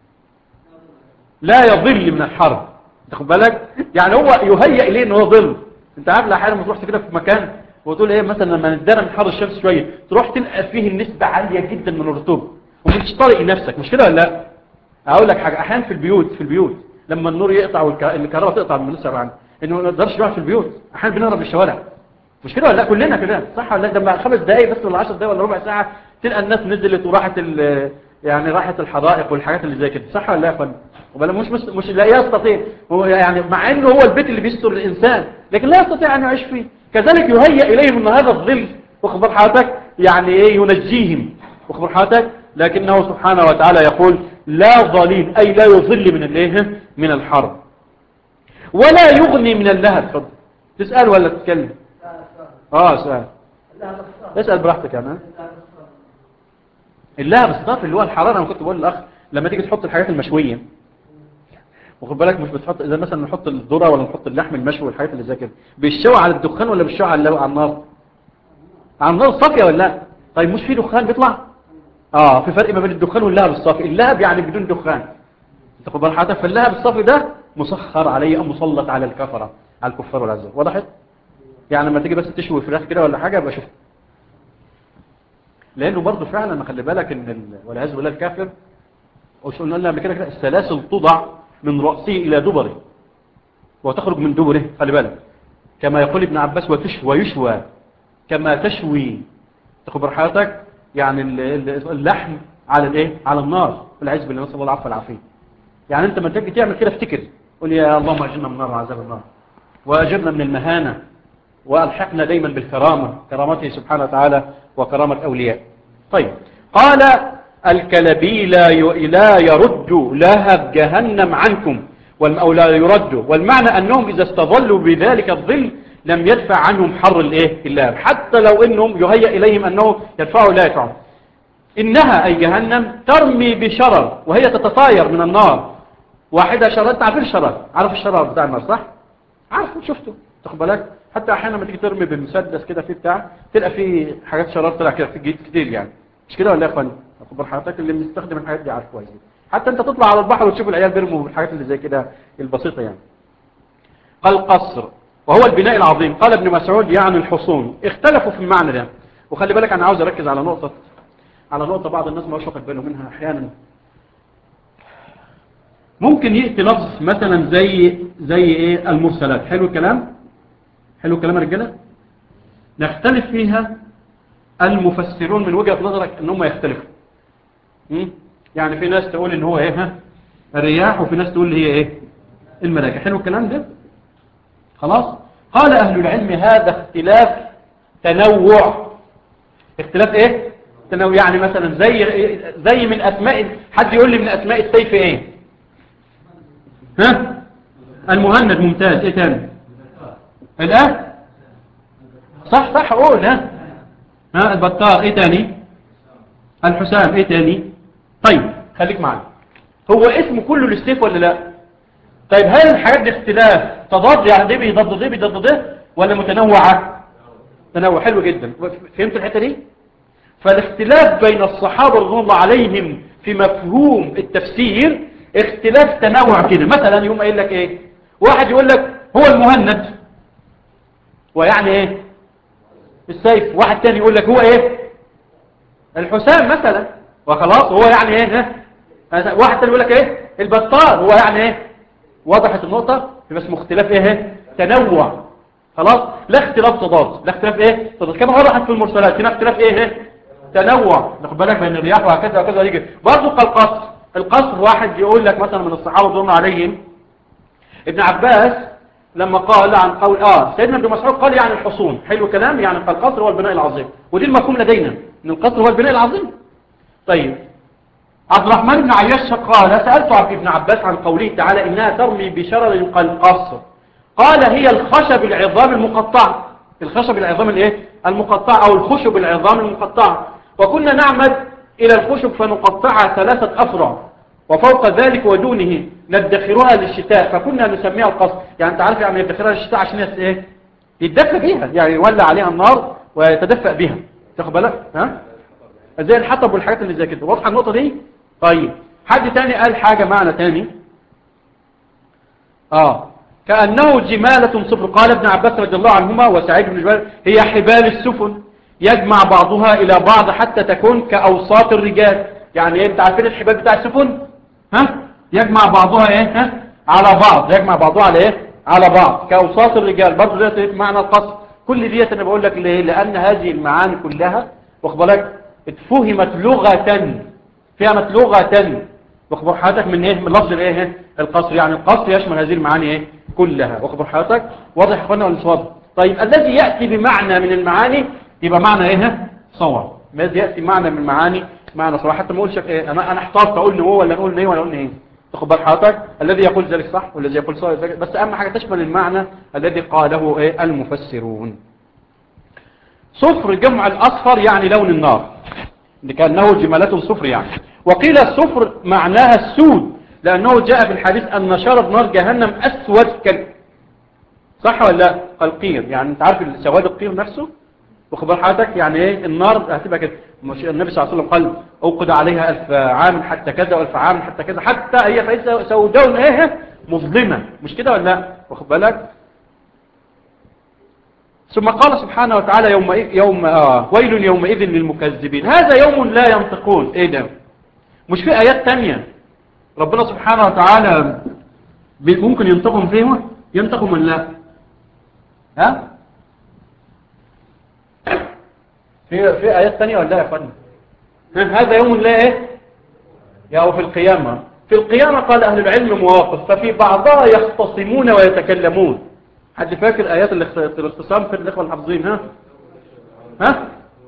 لا يظل من الحر تاخد بالك يعني هو يهيئ اليه ان هو ظل انت عارف لا احيانا لما تروح كده في مكان وتقول ايه مثلا لما نتدرى من حر الشمس شويه تروح تلقى فيه النسبه عاليه جدا من الرطوبه ومش طارق نفسك مش كده ولا لا اقول لك حاجه احيانا في البيوت في البيوت لما النور يقطع والكهرباء تقطع من النسبه عنه انه ما نقدرش نقعد في البيوت احيانا بنهرب من الشوارع مش كده ولا لا كلنا كده صح ولا لا ده بعد خمس دقايق بس ولا 10 دقايق ولا ربع ساعه تلقى الناس نزلت وراحت ال- يعني راحت الحدائق والحاجات اللي زي كده صح ولا لا يا فندم وبلا مش مش, مش لا يستطيع هو يعني مع انه هو البيت اللي بيستر الانسان لكن لا يستطيع ان يعيش فيه كذلك يهيئ اليهم ان هذا الظل واخبر حضرتك يعني ايه ينجيهم واخبر حضرتك لكنه سبحانه وتعالى يقول لا ظليل اي لا يظل من الايه من الحر ولا يغني من اللهب اتفضل تسال ولا تتكلم اه سؤال اسال براحتك يعني ها؟ اللهب الصافي اللي هو الحراره انا كنت بقول للاخ لما تيجي تحط الحاجات المشويه واخد بالك مش بتحط اذا مثلا نحط الذره ولا نحط اللحم المشوي والحاجات اللي زي كده بيشوي على الدخان ولا بيشوي على على النار على النار الصافيه ولا لا طيب مش في دخان بيطلع اه في فرق ما بين الدخان واللهب الصافي اللهب يعني بدون دخان تاخد بال حضرتك فاللهب الصافي ده مسخر عليه او مسلط على الكفره على الكفار والعزاب وضحت يعني لما تيجي بس تشوي فراخ كده ولا حاجه يبقى شوف لانه برضه فعلا خلي بالك ان ال- والعياذ بالله الكافر وش قلنا لنا قبل كده كده السلاسل توضع من راسه الى دبره وتخرج من دبره خلي بالك كما يقول ابن عباس وتشوى يشوى كما تشوي تاخد برحاتك يعني ال- ال- اللحم على الايه على النار والعياذ بالله نسال الله العفو والعافيه يعني انت لما تيجي تعمل كده افتكر قول يا اللهم اجرنا من النار وعذاب النار واجرنا من المهانه والحقنا دايما بالكرامه كرامته سبحانه وتعالى وكرامه اولياء طيب قال الكلبي لا ي- لا يرد لهب جهنم عنكم والم- او لا يرد والمعنى انهم اذا استظلوا بذلك الظل لم يدفع عنهم حر الايه اللهب حتى لو انهم يهيأ اليهم انه يدفعوا لا يدفعوا إنها أي جهنم ترمي بشرر وهي تتطاير من النار واحدة شرر أنت عارف الشرر عارف الشرر بتاع النار صح؟ عارفه شفته تاخد بالك حتى أحيانا لما تيجي ترمي بالمسدس كده فيه بتاع تلقى فيه حاجات شرار طلع كده في جيد كتير يعني مش كده ولا يا اخوان اخبر حضرتك اللي بيستخدم الحاجات دي عارف كويس حتى انت تطلع على البحر وتشوف العيال بيرموا الحاجات اللي زي كده البسيطة يعني قال قصر وهو البناء العظيم قال ابن مسعود يعني الحصون اختلفوا في المعنى ده وخلي بالك انا عاوز اركز على نقطة على نقطة بعض الناس ما واخد باله منها احيانا ممكن يأتي لفظ مثلا زي زي ايه المرسلات حلو الكلام حلو الكلام يا رجاله نختلف فيها المفسرون من وجهة نظرك ان هم يختلفوا م? يعني في ناس تقول ان هو ايه ها الرياح وفي ناس تقول هي ايه الملائكة حلو الكلام ده خلاص قال اهل العلم هذا اختلاف تنوع اختلاف ايه تنوع يعني مثلا زي زي من اسماء حد يقول لي من اسماء السيف ايه ها المهند ممتاز ايه تاني الان صح صح قول ها ها البطار ايه تاني الحسام ايه تاني طيب خليك معنا هو اسم كله للسيف ولا لا طيب هل الحاجات دي اختلاف تضاد يعني دي بيضد دي بيضد ده ولا متنوعة تنوع حلو جدا فهمت الحتة دي فالاختلاف بين الصحابة رضي الله عليهم في مفهوم التفسير اختلاف تنوع كده مثلا يوم قايل لك ايه واحد يقول لك هو المهند ويعني ايه السيف واحد تاني يقول لك هو ايه الحسام مثلا وخلاص هو يعني ايه ها؟ واحد تاني يقول لك ايه البطار هو يعني ايه وضحت النقطة يبقى اسمه اختلاف ايه تنوع خلاص لا اختلاف تضاد لا اختلاف ايه تضاد كما وضحت في المرسلات هنا اختلاف ايه تنوع ناخد بالك بين الرياح وهكذا وهكذا يجي برضه كالقصر القصر واحد يقول لك مثلا من الصحابة ضمن عليهم ابن عباس لما قال عن قول اه سيدنا ابن مسعود قال يعني الحصون حلو كلام يعني القصر هو البناء العظيم ودي المفهوم لدينا ان القصر هو البناء العظيم طيب عبد الرحمن بن عياش قال سألت عبد ابن عباس عن قوله تعالى إنها ترمي بشرر كالقصر قال هي الخشب العظام المقطع الخشب العظام الايه المقطع او الخشب العظام المقطع وكنا نعمد الى الخشب فنقطعها ثلاثة افرع وفوق ذلك ودونه ندخرها للشتاء فكنا نسميها القصر يعني انت عارف يعني ندخرها للشتاء عشان يس ايه يتدفى بيها يعني يولع عليها النار ويتدفى بها تاخد بالك ها زي الحطب والحاجات اللي زي كده واضحه النقطه دي طيب حد تاني قال حاجه معنى تاني اه كأنه جمالة صفر قال ابن عباس رضي الله عنهما وسعيد بن جبال هي حبال السفن يجمع بعضها إلى بعض حتى تكون كأوساط الرجال يعني ايه انت عارفين الحبال بتاع السفن ها يجمع بعضها ايه ها على بعض يجمع بعضها على ايه على بعض كأوساط الرجال برضه ده معنى القصر كل ديت انا بقول لك ليه لأن هذه المعاني كلها واخد بالك اتفهمت لغة فهمت لغة واخبر حضرتك من ايه من لفظ الايه القصر يعني القصر يشمل هذه المعاني ايه كلها واخبر حضرتك واضح يا اخوانا ولا مش واضح طيب الذي ياتي بمعنى من المعاني يبقى معنى ايه صور ماذا ياتي معنى من المعاني معنى صور حتى ما اقولش ايه انا انا احتار اقول هو ولا نقول ايه ولا نقول ايه تاخد بال حضرتك الذي يقول ذلك صح والذي يقول صح بس اهم حاجه تشمل المعنى الذي قاله ايه المفسرون صفر جمع الاصفر يعني لون النار كانه جمالته صفر يعني وقيل الصفر معناها السود لأنه جاء في الحديث أن شرب نار جهنم أسود كال صح ولا لا القير يعني انت عارف سواد القير نفسه وخبر حضرتك يعني ايه النار هتبقى كده مش النبي صلى الله عليه وسلم قال اوقد عليها ألف عام حتى كذا والف عام حتى كذا حتى هي فإذا سوداء ايه مظلمة مش كده ولا لا واخد بالك ثم قال سبحانه وتعالى يوم يوم آه ويل يومئذ للمكذبين هذا يوم لا ينطقون ايه ده مش في آيات تانية ربنا سبحانه وتعالى ممكن ينطقهم فيها ينطقهم ولا لا ها في في آيات تانية ولا لا يا فندم هذا يوم لا ايه يا في القيامة في القيامة قال أهل العلم مواقف ففي بعضها يختصمون ويتكلمون حد فاكر آيات الاختصام في الإخوة الحافظين ها ها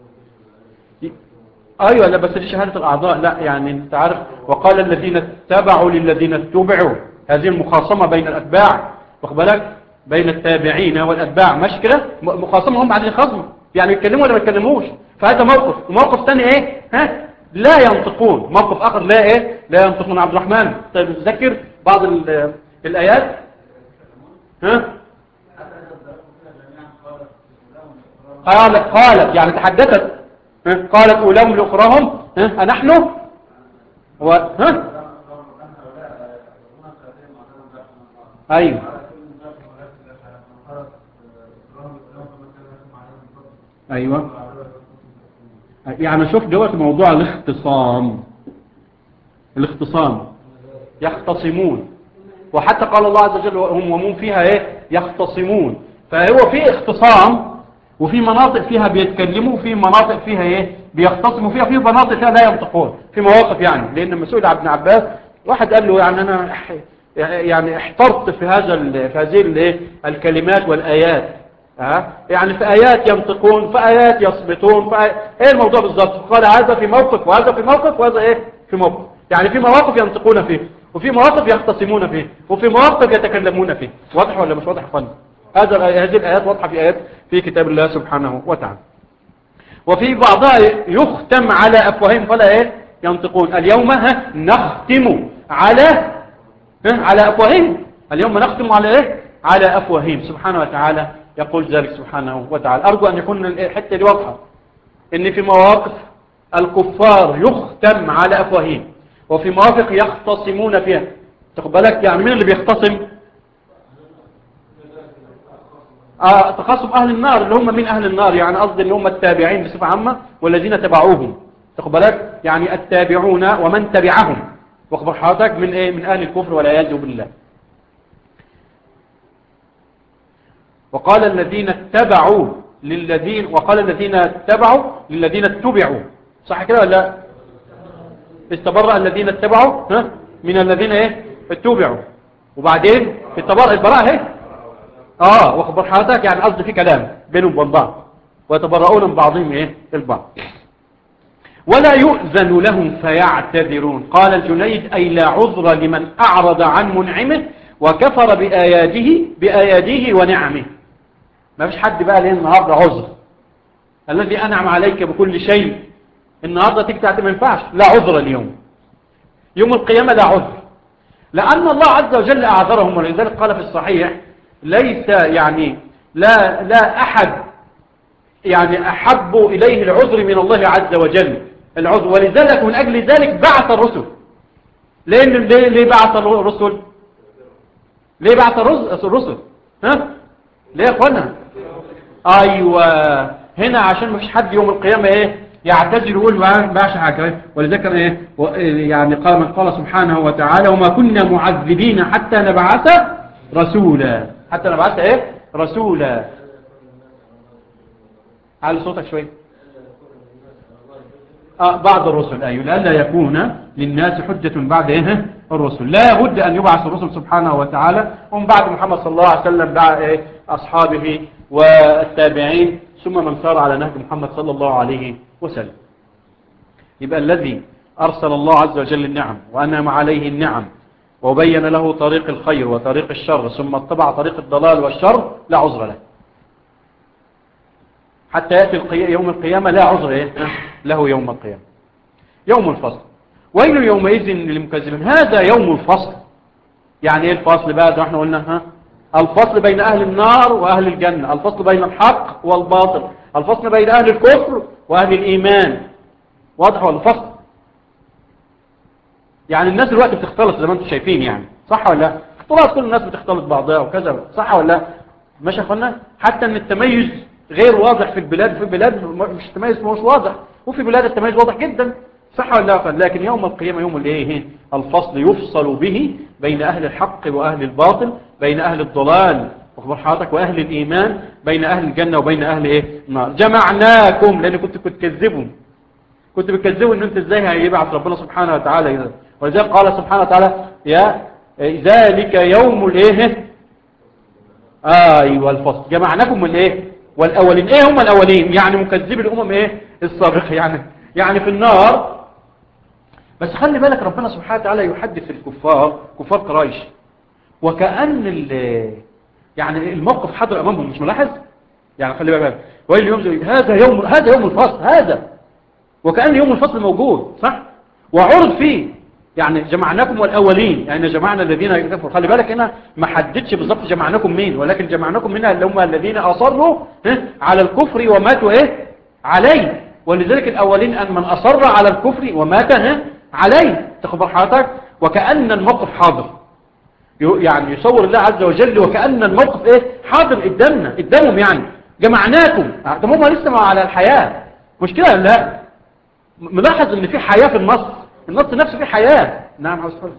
ايوه لا بس دي شهادة الاعضاء لا يعني انت عارف وقال الذين اتبعوا للذين اتبعوا هذه المخاصمة بين الاتباع واخد بالك بين التابعين والاتباع مش كده مخاصمة هم بعدين خصم يعني يتكلموا ولا ما يتكلموش فهذا موقف وموقف ثاني ايه ها لا ينطقون موقف اخر لا ايه لا ينطقون عبد الرحمن طيب تذكر بعض الايات ها قالت قالت يعني تحدثت قالت أولاهم لأخراهم ها نحن و... ها ايوه ايوه يعني شوف دلوقتي موضوع الاختصام الاختصام يختصمون وحتى قال الله عز وجل هم ومن فيها ايه يختصمون فهو في اختصام وفي مناطق فيها بيتكلموا وفي مناطق فيها ايه بيختصموا فيها في مناطق فيها لا ينطقون في مواقف يعني لان مسؤول ابن عباس واحد قال له يعني انا يعني احترت في هذا في هذه الايه الكلمات والايات ها يعني في ايات ينطقون في ايات يصمتون في آيات ايه الموضوع بالظبط قال هذا في موقف وهذا في موقف وهذا ايه في موقف يعني في مواقف ينطقون فيه وفي مواقف يختصمون فيه وفي مواقف يتكلمون فيه واضح ولا مش واضح يا فندم هذا هذه الايات واضحه في ايات في كتاب الله سبحانه وتعالى وفي بعضها يختم على افواههم فلا ايه ينطقون اليوم ها نختم على ها على افواههم اليوم نختم على ايه على افواههم سبحانه وتعالى يقول ذلك سبحانه وتعالى ارجو ان يكون الحته دي واضحه ان في مواقف الكفار يختم على افواههم وفي مواقف يختصمون فيها تاخد بالك يعني مين اللي بيختصم آه تخصم اهل النار اللي هم من اهل النار يعني قصدي اللي هم التابعين بصفه عامه والذين تبعوهم تاخد بالك يعني التابعون ومن تبعهم واخبر حضرتك من ايه من اهل الكفر والعياذ بالله وقال الذين اتبعوا للذين وقال الذين اتبعوا للذين اتبعوا صح كده ولا لا استبرأ الذين اتبعوا ها من الذين ايه اتبعوا وبعدين في التبرأ البراءة اهي اه واخبر حضرتك يعني قصدي في كلام بينهم وبين بعض ويتبرؤون من بعضهم ايه البعض ولا يؤذن لهم فيعتذرون قال الجنيد أي لا عذر لمن أعرض عن منعمه وكفر بآياته بآياته ونعمه ما فيش حد بقى ليه النهاردة عذر الذي أنعم عليك بكل شيء النهاردة تكتعت ما ينفعش لا عذر اليوم يوم القيامة لا عذر لأن الله عز وجل أعذرهم ولذلك قال في الصحيح ليس يعني لا لا أحد يعني أحب إليه العذر من الله عز وجل العذر ولذلك من أجل ذلك بعث الرسل لأن ليه, ليه بعث الرسل ليه بعث الرسل ها ليه يا اخوانا ايوه هنا عشان مفيش حد يوم القيامة ايه يعتذر يقول باش حاجة ولذلك ايه يعني قال من قال سبحانه وتعالى وما كنا معذبين حتى نبعث رسولا حتى نبعث ايه رسولا على صوتك شوية آه بعض الرسل أيوة لألا يكون للناس حجة بعد إيه الرسل لا بد أن يبعث الرسل سبحانه وتعالى ومن بعد محمد صلى الله عليه وسلم بعد إيه أصحابه والتابعين ثم من سار على نهج محمد صلى الله عليه وسلم يبقى الذي أرسل الله عز وجل النعم وأنعم عليه النعم وبين له طريق الخير وطريق الشر ثم اتبع طريق الضلال والشر لا عذر له حتى يأتي يوم القيامة لا عذر إيه؟ له يوم القيامة يوم الفصل ويل يومئذ للمكذبين هذا يوم الفصل يعني ايه الفصل بقى ده احنا قلنا ها الفصل بين اهل النار واهل الجنة الفصل بين الحق والباطل الفصل بين اهل الكفر واهل الايمان واضح ولا الفصل يعني الناس دلوقتي بتختلط زي ما انتم شايفين يعني صح ولا لا اختلاط كل الناس بتختلط بعضها وكذا صح ولا لا ماشي يا اخوانا حتى ان التميز غير واضح في البلاد في بلاد مش التميز مش واضح وفي بلاد التميز واضح جدا صح ولا لا لكن يوم القيامة يوم الايه الفصل يفصل به بين اهل الحق واهل الباطل بين اهل الضلال واخبر حضرتك واهل الايمان بين اهل الجنة وبين اهل ايه النار جمعناكم لان كنت كنت تكذبوا كنت بتكذبوا ان انت ازاي هيبعث ربنا سبحانه وتعالى ولذلك قال سبحانه وتعالى يا ذلك يوم الايه ايوه الفصل جمعناكم من ايه والاولين ايه هم الاولين يعني مكذبي الامم ايه السابقه يعني يعني في النار بس خلي بالك ربنا سبحانه وتعالى يحدث الكفار كفار قريش وكأن يعني الموقف حضر امامهم مش ملاحظ يعني خلي بالك ويل يوم زي هذا يوم هذا يوم الفصل هذا وكأن يوم الفصل موجود صح وعرض فيه يعني جمعناكم والأولين يعني جمعنا الذين كفروا خلي بالك هنا ما حددش بالظبط جمعناكم مين ولكن جمعناكم منها اللي هم الذين أصروا على الكفر وماتوا إيه عليه ولذلك الأولين أن من أصر على الكفر ومات عليه تخبر حضرتك وكأن الموقف حاضر يو- يعني يصور الله عز وجل وكأن الموقف ايه حاضر قدامنا قدامهم يعني جمعناكم آه، طب هم لسه مع- على الحياة مش كده ولا لا م- ملاحظ ان في حياة في النص النص نفسه فيه حياة نعم عاوز تقول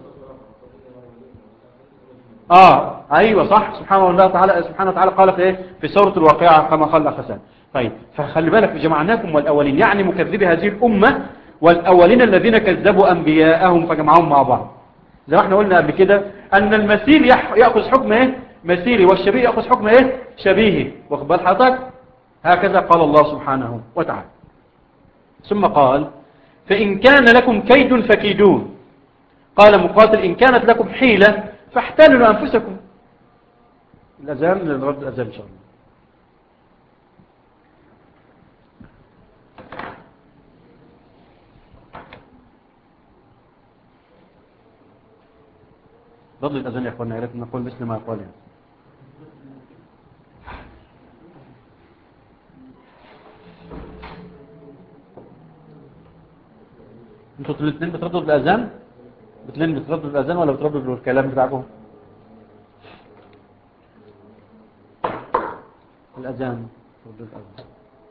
اه ايوه صح سبحانه الله تعالى سبحانه وتعالى قال في ايه في سوره الواقعه كما قال حسن طيب فخلي بالك جمعناكم والاولين يعني مكذبي هذه الامه والاولين الذين كذبوا انبياءهم فجمعهم مع بعض زي ما احنا قلنا قبل كده ان المثيل يح- ياخذ حكم ايه مثيلي والشبيه ياخذ حكم ايه شبيهي واخد بال حضرتك هكذا قال الله سبحانه وتعالى ثم قال فان كان لكم كيد فكيدون قال مقاتل إن كانت لكم حيلة فاحتلوا أنفسكم الأذان للرد الأذان إن شاء الله رد الأذان يا أخوانا يا ريت نقول مثل ما قال يعني. انتوا الاثنين بتردوا الأذان بتلين بتردوا الأذان ولا بتردوا الكلام بتاعكم الأذان تردوا الأذان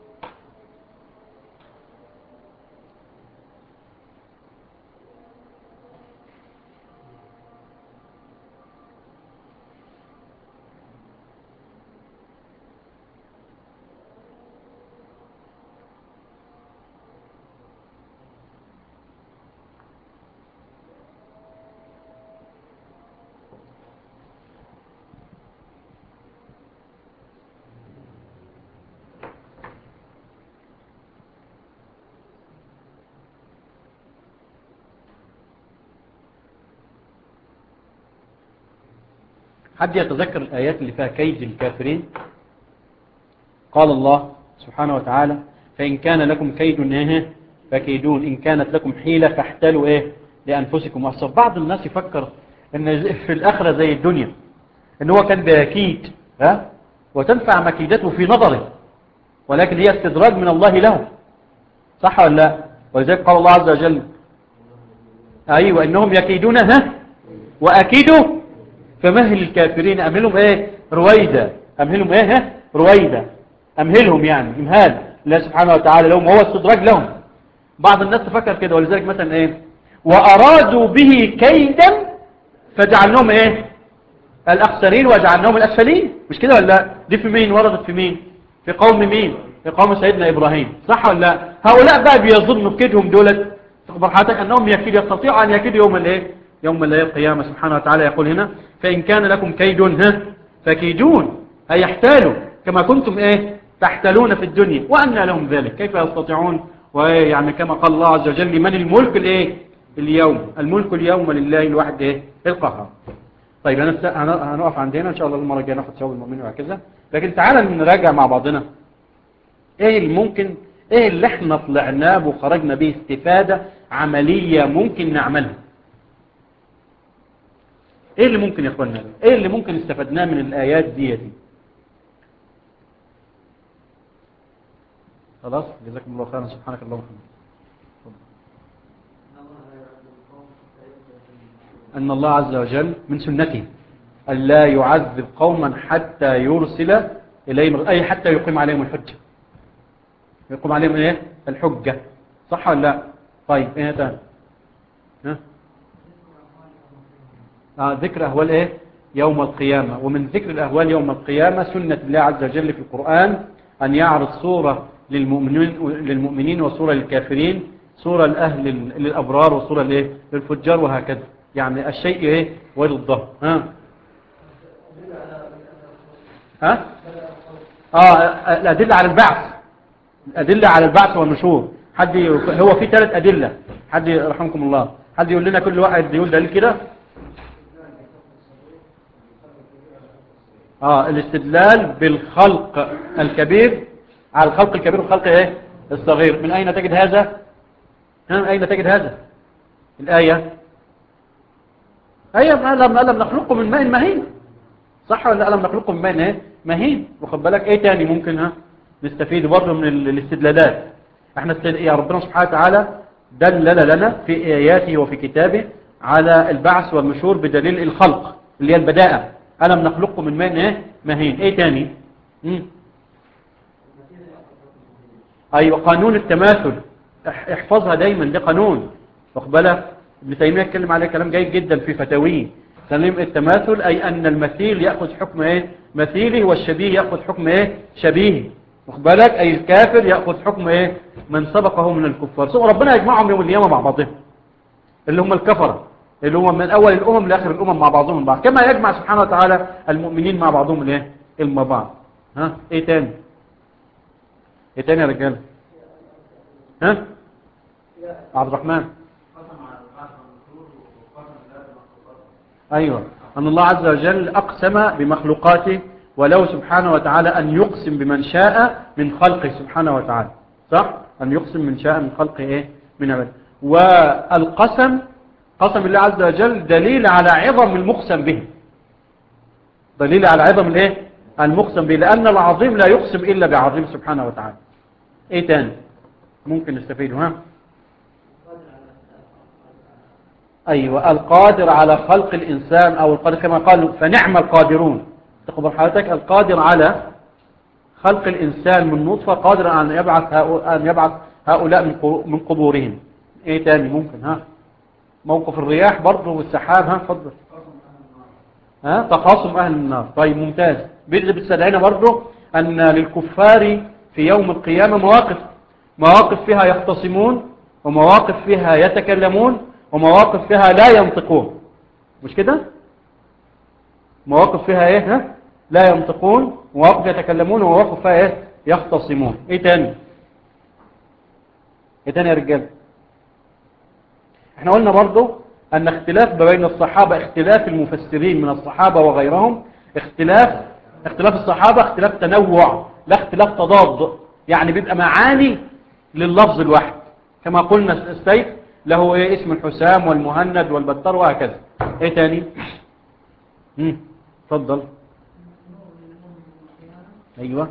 حد يتذكر الآيات اللي فيها كيد الكافرين قال الله سبحانه وتعالى فإن كان لكم كيد إيه فكيدون إن كانت لكم حيلة فاحتلوا إيه لأنفسكم وأصف بعض الناس يفكر إن في الآخرة زي الدنيا إن هو كان بيكيد ها وتنفع مكيدته في نظره ولكن هي استدراج من الله له صح ولا لا ولذلك قال الله عز وجل أيوة إنهم يكيدون ها وأكيدوا فمهل الكافرين أمهلهم إيه رويدا أمهلهم إيه ها رويدا أمهلهم يعني إمهال الله سبحانه وتعالى لهم هو استدراج لهم بعض الناس تفكر كده ولذلك مثلا إيه وأرادوا به كيدا فجعلناهم إيه الأخسرين وجعلناهم الأسفلين مش كده ولا لا دي في مين وردت في مين في قوم مين في قوم سيدنا إبراهيم صح ولا لا هؤلاء بقى بيظنوا بكيدهم دولت تخبر حضرتك أنهم يكيد يستطيعوا أن يكيدوا يوم الايه يوم الليل القيامة سبحانه وتعالى يقول هنا فإن كان لكم كيد ها فكيدون أي يحتالوا كما كنتم إيه تحتلون في الدنيا وأن لهم ذلك كيف يستطيعون ويعني كما قال الله عز وجل من الملك الإيه اليوم الملك اليوم لله الواحد إيه القهار طيب هنست- هن- هنقف عندنا إن شاء الله المرة الجاية ناخد ثواب المؤمن وهكذا لكن تعالى نراجع مع بعضنا ايه اللي ممكن ايه اللي احنا طلعناه وخرجنا به استفادة عملية ممكن نعملها ايه اللي ممكن يا اخوانا ايه اللي ممكن استفدناه من الايات دي دي خلاص جزاكم الله خيرا سبحانك اللهم وبحمدك أن الله عز وجل من سنته ألا يعذب قوما حتى يرسل إليهم أي حتى يقيم عليهم الحجة يقيم عليهم إيه الحجة صح ولا لا طيب إيه تاني ها آه ذكر أهوال إيه يوم القيامة ومن ذكر الأهوال يوم القيامة سنة الله عز وجل في القرآن أن يعرض صورة للمؤمنين, للمؤمنين وصورة للكافرين صورة لأهل للأبرار وصورة لإيه؟ للفجار وهكذا يعني الشيء إيه وضده ها ها آه الأدلة على البعث الأدلة على البعث والنشور حد ي- هو في ثلاث أدلة حد رحمكم الله حد يقول لنا كل واحد يقول دليل كده آه الاستدلال بالخلق الكبير على الخلق الكبير والخلق ايه الصغير من أين تجد هذا ها من أين تجد هذا الآية أيوة ألم, ألم نخلقه من ماء مهين صح ولا ألم نخلقه من ماء ايه مهين وخد بالك ايه تاني ممكن ها نستفيد برضه من ال- الاستدلالات احنا است- يا ربنا سبحانه وتعالى دلل لنا في آياته وفي كتابه على البعث والنشور بدليل الخلق اللي هي البداءة ألم نخلقكم من ماء إيه مهين إيه تاني مم. أيوة قانون التماثل اح- احفظها دايما ده قانون واخد بالك ابن تيمية اتكلم عليه كلام جيد جدا في فتاويه سليم التماثل أي أن المثيل يأخذ حكم إيه مثيله والشبيه يأخذ حكم إيه شبيه واخد بالك أي الكافر يأخذ حكم إيه من سبقه من الكفار ثم ربنا يجمعهم يوم القيامة مع بعضهم اللي هم الكفرة اللي هم من أول الأمم لآخر الأمم مع بعضهم البعض كما يجمع سبحانه وتعالى المؤمنين مع بعضهم الايه مع بعض ها ايه تاني ايه تاني يا رجال ها عبد الرحمن أيوة أن الله عز وجل أقسم بمخلوقاته ولو سبحانه وتعالى أن يقسم بمن شاء من خلقه سبحانه وتعالى صح؟ أن يقسم من شاء من خلقه إيه؟ من عباده والقسم قسم الله عز وجل دليل على عظم المقسم به دليل على عظم الايه المقسم به لأن العظيم لا يقسم إلا بعظيم سبحانه وتعالى ايه تاني ممكن نستفيده ها أيوة القادر على خلق الإنسان أو القادر كما قالوا فنعم القادرون تخبر حضرتك القادر على خلق الإنسان من نطفة قادر أن يبعث هؤلاء, أن يبعث هؤلاء من قبو- من قبورهم إيه تاني ممكن ها موقف الرياح برضه والسحاب ها اتفضل ها تخاصم أهل النار طيب ممتاز بيجي بتستدعينا برضه أن للكفار في يوم القيامة مواقف مواقف فيها يختصمون ومواقف فيها يتكلمون ومواقف فيها لا ينطقون مش كده مواقف فيها ايه ها لا ينطقون ومواقف يتكلمون ومواقف فيها ايه يختصمون ايه تاني ايه تاني يا رجال احنا قلنا برضو ان اختلاف ما بين الصحابة اختلاف المفسرين من الصحابة وغيرهم اختلاف اختلاف الصحابة اختلاف تنوع لا اختلاف تضاد يعني بيبقى معاني لللفظ الواحد كما قلنا السيف له ايه اسم الحسام والمهند والبتر وهكذا ايه تاني مم. اتفضل ايوه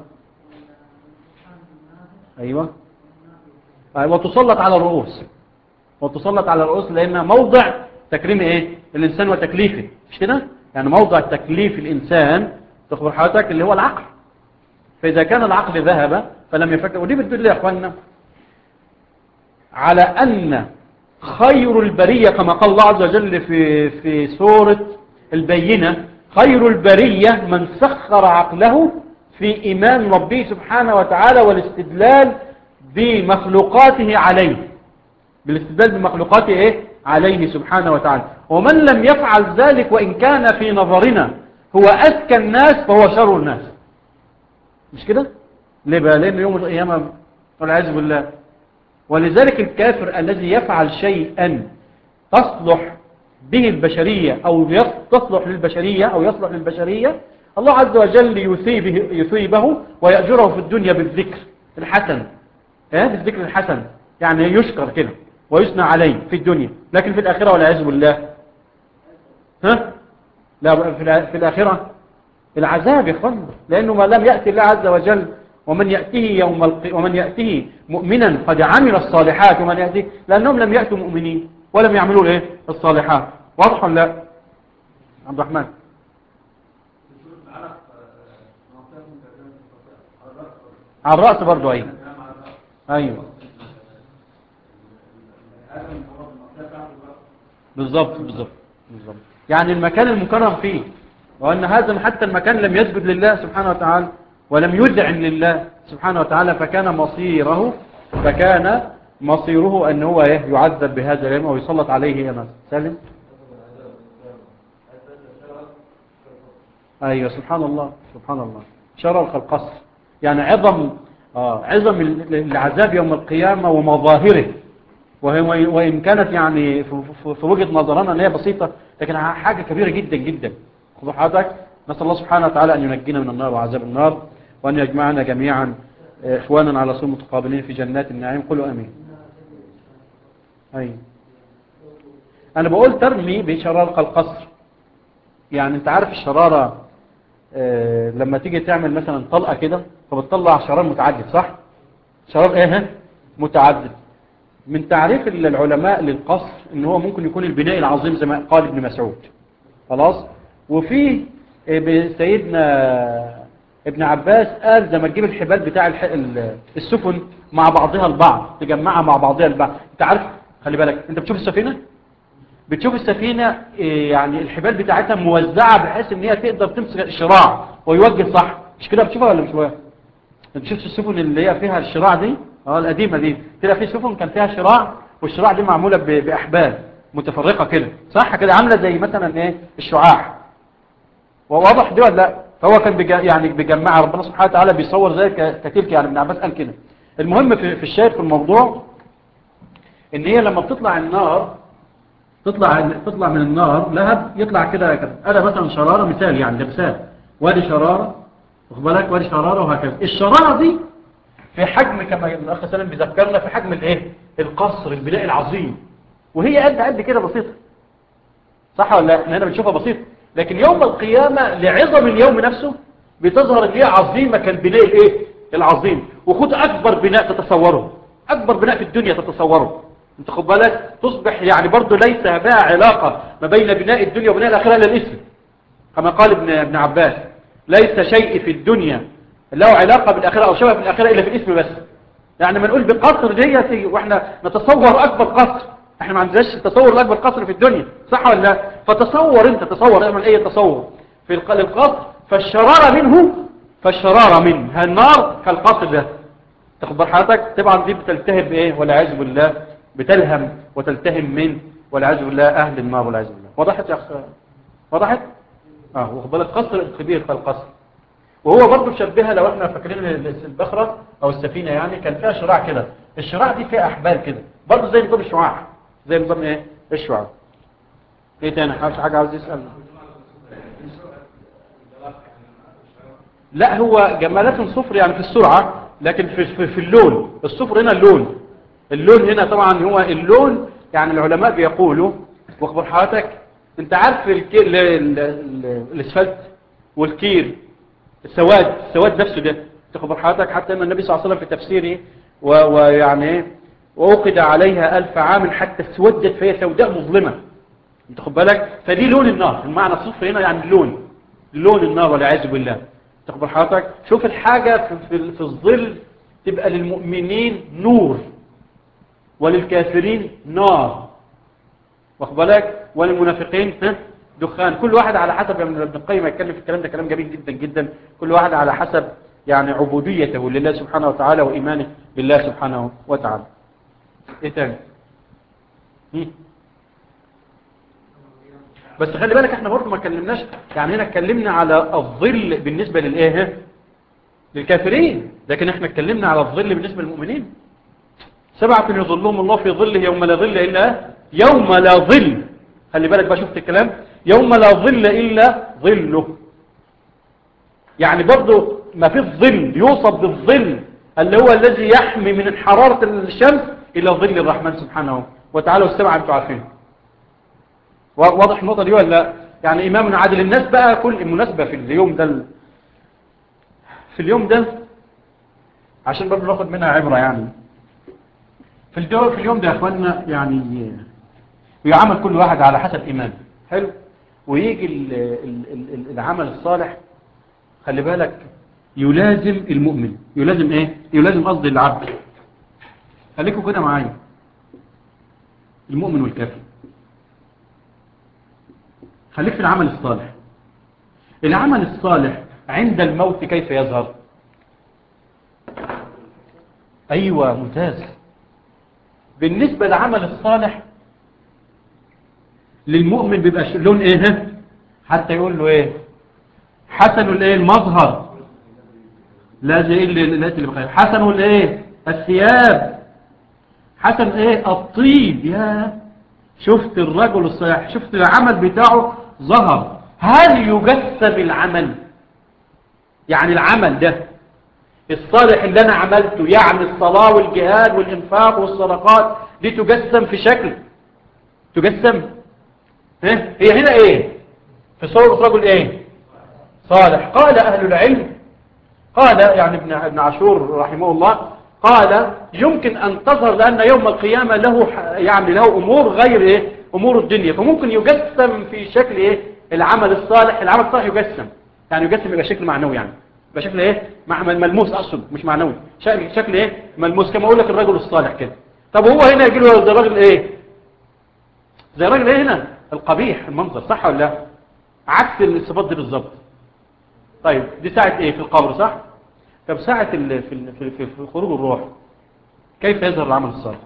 ايوه أيوة. وتسلط على الرؤوس وتسلط على الرؤوس لانها موضع تكريم ايه الانسان وتكليفه مش كده يعني موضع تكليف الانسان تخبر حضرتك اللي هو العقل فاذا كان العقل ذهب فلم يفكر ودي بتدل يا اخواننا على ان خير البرية كما قال الله عز وجل في في سورة البينة خير البرية من سخر عقله في إيمان ربه سبحانه وتعالى والاستدلال بمخلوقاته عليه بالاستدلال بمخلوقاته إيه؟ عليه سبحانه وتعالى ومن لم يفعل ذلك وإن كان في نظرنا هو أذكى الناس فهو شر الناس مش كده؟ ليه بقى؟ لأن يوم القيامة والعياذ بالله ولذلك الكافر الذي يفعل شيئا تصلح به البشرية أو يص- تصلح للبشرية أو يصلح للبشرية الله عز وجل يثيبه, يثيبه ويأجره في الدنيا بالذكر الحسن ها بالذكر الحسن يعني يشكر كده ويثنى عليه في الدنيا لكن في الآخرة والعياذ بالله ها لا في الآ- في الآخرة العذاب يا اخوانا لأنه ما لم يأتي الله عز وجل ومن يأتيه يوم الق... ومن يأتيه مؤمنا قد عمل الصالحات ومن يأتيه لأنهم لم يأتوا مؤمنين ولم يعملوا ايه الصالحات واضح ولا لا عبد الرحمن على الرأس برضو أيوة أيوة بالضبط بالضبط بالضبط يعني المكان المكرم فيه وأن هذا حتى المكان لم يسجد لله سبحانه وتعالى ولم يذعن لله سبحانه وتعالى فكان مصيره فكان مصيره أن هو إيه؟ يعذب بهذا اليوم أو يسلط عليه ناس سلم أيوة سبحان الله سبحان الله شرق القصر يعني عظم آه عظم العذاب يوم القيامة ومظاهره وهي- وإن كانت يعني في- في في وجهة نظرنا أن هي بسيطة لكن حاجة كبيرة جدا جدا خذوا حضرتك نسأل الله سبحانه وتعالى أن ينجينا من النار وعذاب النار وأن يجمعنا جميعا آه، إخوانا على صوم متقابلين في جنات النعيم قولوا أمين أي أنا بقول ترمي بشرارق القصر يعني أنت عارف الشرارة آه، لما تيجي تعمل مثلا طلقة كده فبتطلع شرار متعدد صح شرار ايه ها؟ متعدد من تعريف العلماء للقصر ان هو ممكن يكون البناء العظيم زي ما قال ابن مسعود خلاص وفي ب- سيدنا ابن عباس قال زي ما تجيب الحبال بتاع الح- ال- السفن مع بعضها البعض تجمعها مع بعضها البعض انت عارف خلي بالك انت بتشوف السفينة بتشوف السفينة إيه، يعني الحبال بتاعتها موزعة بحيث ان هي تقدر تمسك الشراع ويوجه صح مش كده بتشوفها ولا مش كده انت شفت السفن اللي هي فيها الشراع دي اه القديمة دي تلاقي في سفن كان فيها شراع والشراع دي معمولة ب- بأحبال متفرقة كده صح كده عاملة زي مثلا ايه الشعاع وواضح دي ولا لا فهو كان بيج... يعني بيجمعها ربنا سبحانه وتعالى بيصور زي ك- كتلك يعني ابن عباس قال كده المهم في, في الشاهد في الموضوع ان هي لما بتطلع النار تطلع تطلع من النار لهب يطلع كده كده انا مثلا شراره مثال يعني ده مثال وادي شراره واخد بالك وادي شراره وهكذا الشراره دي في حجم كما الاخ سلام بيذكرنا في حجم الايه القصر البناء العظيم وهي قد قد كده بسيطه صح ولا لا احنا هنا بنشوفها بسيطه لكن يوم القيامه لعظم اليوم نفسه بتظهر ان هي عظيمه كالبناء الايه العظيم وخد اكبر بناء تتصوره اكبر بناء في الدنيا تتصوره انت خد بالك تصبح يعني برضه ليس بها علاقه ما بين بناء الدنيا وبناء الاخره الا الاسم كما قال ابن ابن عباس ليس شيء في الدنيا له علاقه بالاخره او شبه بالاخره الا في الاسم بس يعني ما نقول بقصر ديتي واحنا نتصور اكبر قصر احنا ما عندناش تصور لاكبر قصر في الدنيا صح ولا لا فتصور انت تصور اعمل اي تصور في الق- القصر فالشرارة منه فالشرارة منه النار كالقصر ده تاخد بال حضرتك طبعا دي بتلتهب بايه والعياذ بالله بتلهم وتلتهم من والعياذ بالله اهل النار والعياذ بالله وضحت يا اخ وضحت اه واخد بالك قصر الكبير كالقصر وهو برضه شبهها لو احنا فاكرين ال- البخرة او السفينة يعني كان فيها شراع كده الشراع دي فيها احبال كده برضه زي نظام الشعاع زي نظام ايه الشعاع ايه تاني حاجة حاجة عاوز يسأل لا هو جمالات صفر يعني في السرعة لكن في, في, في اللون الصفر هنا اللون اللون هنا طبعا هو اللون يعني العلماء بيقولوا واخبر حضرتك انت عارف الكي- ال- ال- ال- الاسفلت والكير السواد السواد نفسه ده تخبر حضرتك حتى ان النبي صلى الله عليه وسلم في تفسيره و- ويعني ايه وأوقد عليها ألف عام حتى اسودت فهي سوداء مظلمة انت خد بالك فدي لون النار المعنى الصفر هنا يعني اللون لون النار والعياذ بالله تخبر حضرتك شوف الحاجة في, في, في الظل تبقى للمؤمنين نور وللكافرين نار واخد بالك وللمنافقين ها دخان كل واحد على حسب يعني ابن القيم يتكلم في الكلام ده كلام جميل جدا جدا كل واحد على حسب يعني عبوديته لله سبحانه وتعالى وإيمانه بالله سبحانه وتعالى ايه تاني هم؟ بس خلي بالك احنا برضه ما اتكلمناش يعني هنا اتكلمنا على الظل بالنسبة للايه ها؟ للكافرين لكن احنا اتكلمنا على الظل بالنسبة للمؤمنين سبعة يظلهم الله في ظله يوم لا ظل إلا يوم لا ظل خلي بالك بقى شفت الكلام يوم لا ظل إلا ظله يعني برضه ما في الظل يوصف بالظل اللي هو الذي يحمي من حرارة الشمس إلى ظل الرحمن سبحانه وتعالى والسبعة انتوا عارفين واضح النقطة دي ولا لا؟ يعني إمامنا عادل الناس بقى كل المناسبة في اليوم ده في اليوم ده عشان برضه ناخد منها عبرة يعني في اليوم في اليوم ده يا اخوانا يعني يعمل كل واحد على حسب ايمانه حلو ويجي ال ال ال العمل الصالح خلي بالك يلازم المؤمن يلازم ايه يلازم قصدي العبد خليكم كده معايا المؤمن والكافر خليك في العمل الصالح العمل الصالح عند الموت كيف يظهر ايوه ممتاز بالنسبة للعمل الصالح للمؤمن بيبقى ش- لون ايه ها؟ حتى يقول له ايه حسن الايه المظهر لا زي اللي اللي اللي بخير حسن الايه الثياب حسن ايه الطيب يا شفت الرجل الصالح شفت العمل بتاعه ظهر هل يجسم العمل يعني العمل ده الصالح اللي انا عملته يعني الصلاة والجهاد والانفاق والصدقات دي تجسم في شكل تجسم ها؟ هي هنا ايه في صورة رجل ايه صالح قال اهل العلم قال يعني ابن ابن عاشور رحمه الله قال يمكن ان تظهر لان يوم القيامة له ح- يعني له امور غير ايه امور الدنيا فممكن يجسم في شكل ايه العمل الصالح العمل الصالح يجسم يعني يجسم يبقى شكل معنوي يعني يبقى شكل ايه مع ملموس اقصد مش معنوي شكل, شكل ايه ملموس كما اقول لك الرجل الصالح كده طب هو هنا يجي له زي الراجل ايه زي الراجل ايه هنا القبيح المنظر صح ولا لا عكس الصفات دي بالظبط طيب دي ساعة ايه في القبر صح طب ساعة ال... في, ال... في, في, في خروج الروح كيف يظهر العمل الصالح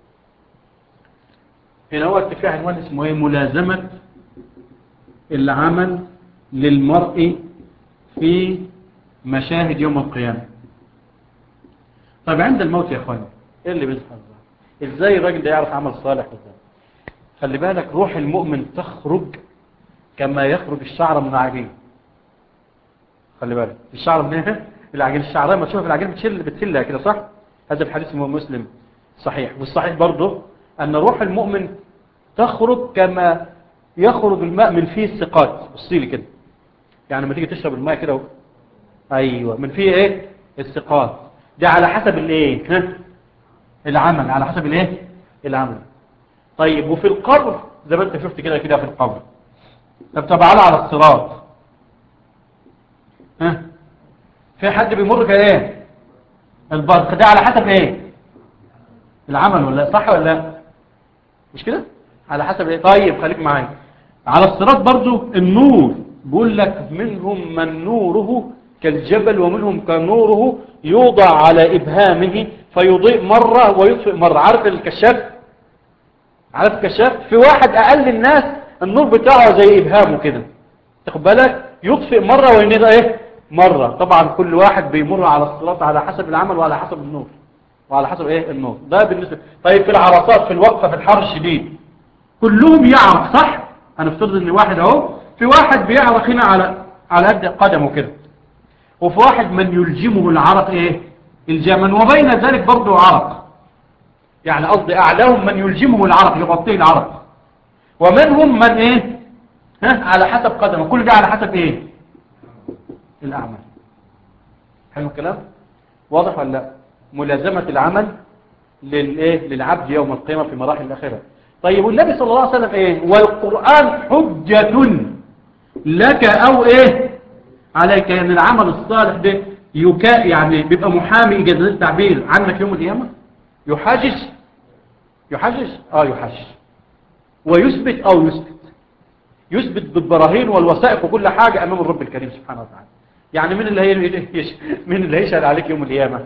هنا هو في عنوان اسمه ايه ملازمة العمل للمرء في مشاهد يوم القيامة طيب عند الموت يا اخواني ايه اللي بيظهر ازاي الراجل ده يعرف عمل صالح ازاي خلي بالك روح المؤمن تخرج كما يخرج الشعر من العجين خلي بالك الشعر من ايه العجين الشعرايه ما تشوفها في العجين بتشل بتشلها كده صح هذا الحديث هو مسلم صحيح والصحيح برضه ان روح المؤمن تخرج كما يخرج الماء من فيه السقات بصي لي كده يعني لما تيجي تشرب الماء كده و... ايوه من فيه ايه السقات ده على حسب الايه ها العمل على حسب الايه العمل طيب وفي القبر زي ما انت شفت كده كده في القبر طب تبعنا على الصراط ها في حد بيمر كايه البرق ده على حسب ايه العمل ولا صح ولا لا مش كده على حسب ايه طيب خليك معايا على الصراط برضو النور بيقول لك منهم من نوره كالجبل ومنهم كنوره يوضع على إبهامه فيضيء مرة ويطفئ مرة عارف الكشاف عارف الكشاف في واحد أقل الناس النور بتاعه زي إبهامه كده تاخد بالك يطفئ مرة وينير ايه مرة طبعا كل واحد بيمر على الصلاة على حسب العمل وعلى حسب النور وعلى حسب ايه النور ده بالنسبة طيب في العرصات في الوقفة في الحر الشديد كلهم يعرف صح انا افترض ان واحد اهو في واحد بيعرق هنا على على قد قدمه كده وفي واحد من يلجمه العرق ايه الجمن وبين ذلك برضه عرق يعني قصدي اعلاهم من يلجمه العرق يغطيه العرق ومنهم من ايه ها على حسب قدمه كل ده على حسب ايه الاعمال حلو الكلام واضح ولا لا ملازمة العمل للايه للعبد يوم القيامة في مراحل الاخره طيب والنبي صلى الله عليه وسلم ايه والقرآن حجة لك او ايه عليك يعني العمل الصالح ده يكا يعني بيبقى محامي اجازة التعبير عنك يوم القيامة يحاجج يحاجج اه يحاجج ويثبت او يثبت يثبت بالبراهين والوثائق وكل حاجة امام الرب الكريم سبحانه وتعالى يعني من اللي هي من اللي هيشهد عليك يوم القيامة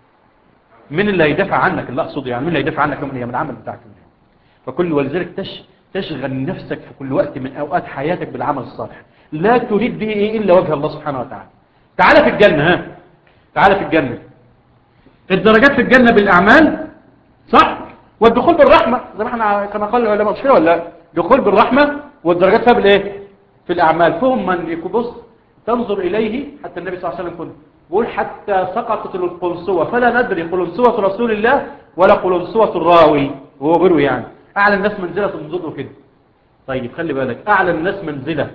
من اللي هيدافع عنك اللي اقصد يعني من اللي هيدافع عنك يوم القيامة العمل بتاعك فكل ولذلك تش تشغل نفسك في كل وقت من اوقات حياتك بالعمل الصالح لا تريد به إيه إلا وجه الله سبحانه وتعالى تعال في الجنة ها تعال في الجنة الدرجات في الجنة بالأعمال صح والدخول بالرحمة زي ما احنا كما قال العلماء مش كده ولا دخول بالرحمة والدرجات فيها بالايه في الأعمال فهم من يكبص تنظر إليه حتى النبي صلى الله عليه وسلم كله بيقول حتى سقطت القلصوة فلا ندري قلنسوة رسول الله ولا قلنسوة الراوي وهو غيره يعني أعلى الناس منزلة تنظر له كده طيب خلي بالك أعلى الناس منزلة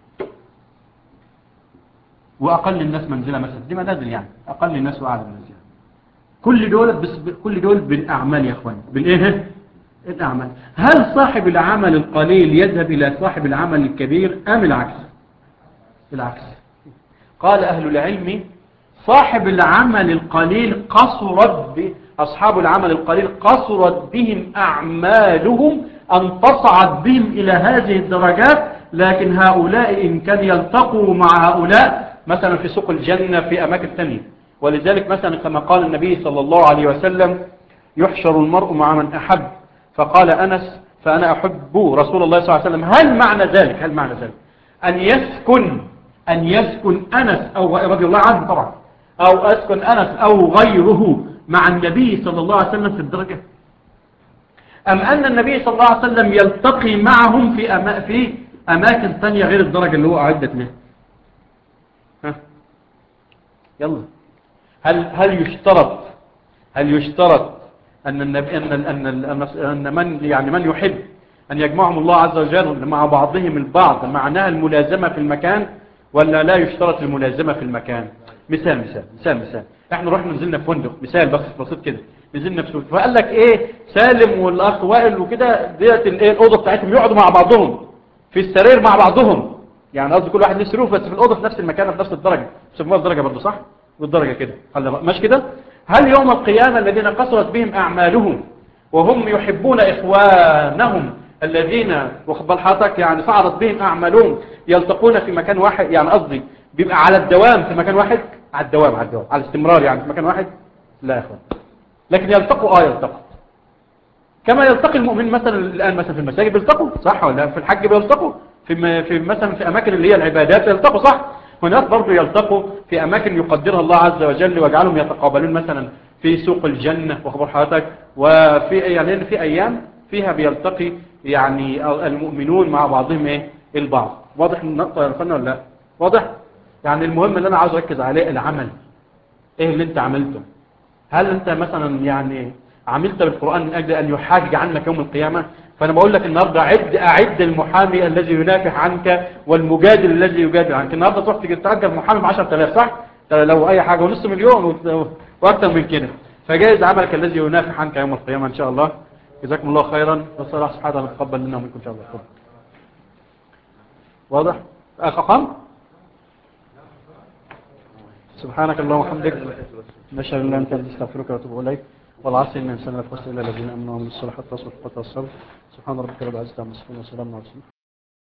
وأقل الناس منزلة مثلا دي منازل يعني أقل الناس وأعلى الناس يعني كل دول بس كل دول بالأعمال يا أخوان بالإيه الأعمال هل صاحب العمل القليل يذهب إلى صاحب العمل الكبير أم العكس العكس قال أهل العلم صاحب العمل القليل قصرت ب... أصحاب العمل القليل قصرت بهم أعمالهم أن تصعد بهم إلى هذه الدرجات لكن هؤلاء إن كان يلتقوا مع هؤلاء مثلا في سوق الجنة في أماكن ثانية ولذلك مثلا كما قال النبي صلى الله عليه وسلم يحشر المرء مع من أحب فقال أنس فأنا أحب رسول الله صلى الله عليه وسلم هل معنى ذلك هل معنى ذلك أن يسكن أن يسكن أنس أو رضي الله عنه طبعا أو أسكن أنس أو غيره مع النبي صلى الله عليه وسلم في الدرجة أم أن النبي صلى الله عليه وسلم يلتقي معهم في أما في أماكن ثانية غير الدرجة اللي هو أعدت منها ها يلا هل هل يشترط هل يشترط أن النبي أن أن أن, أن من يعني من يحب أن يجمعهم الله عز وجل مع بعضهم البعض معناها الملازمة في المكان ولا لا يشترط الملازمة في المكان مثال مثال مثال مثال احنا رحنا نزلنا في فندق مثال بس بسيط كده نزلنا في فندق فقال لك ايه سالم والاخ وائل وكده ديت الايه الاوضه بتاعتهم يقعدوا مع بعضهم في السرير مع بعضهم يعني قصدي كل واحد له سروف بس في الاوضه في نفس المكان في نفس الدرجه مش في الدرجه برضه صح بالدرجه كده خلي بقى- مش كده هل يوم القيامه الذين قصرت بهم اعمالهم وهم يحبون اخوانهم الذين واخد بال حضرتك يعني صعدت بهم اعمالهم يلتقون في مكان واحد يعني قصدي بيبقى على الدوام في مكان واحد على الدوام على الدوام على الاستمرار يعني في مكان واحد لا يا اخوان لكن يلتقوا اه يلتقوا كما يلتقي المؤمن مثلا الآن مثلا في المساجد بيلتقوا صح ولا في الحج بيلتقوا في, م- في مثلا في أماكن اللي هي العبادات يلتقوا صح هناك برضو يلتقوا في أماكن يقدرها الله عز وجل ويجعلهم يتقابلون مثلا في سوق الجنة وخبر حضرتك وفي يعني لأن في أيام فيها بيلتقي يعني المؤمنون مع بعضهم إيه البعض واضح النقطة يا أخوانا ولا لا واضح يعني المهم اللي أنا عاوز أركز عليه العمل إيه اللي أنت عملته هل انت مثلا يعني عملت بالقرآن من اجل ان يحاجج عنك يوم القيامة فانا بقول لك النهاردة عد اعد المحامي الذي ينافح عنك والمجادل الذي يجادل عنك النهاردة تروح تجي تأجر محامي ب 10000 صح لو اي حاجة ونص مليون وت- واكثر من كده فجائز عملك الذي ينافح عنك يوم القيامة ان شاء الله جزاكم الله خيرا والصلاة سبحانه وتعالى يتقبل منا ومنكم ان شاء الله اتفضل. واضح اخ قام سبحانك اللهم وبحمدك نشهد ان لا اله الا انت نستغفرك ونتوب اليك والعصر ان الانسان لا يفوز الا الذين امنوا وعملوا الصالحات واصبروا والصبر سبحان ربك رب العزه عما يصفون وسلام على المرسلين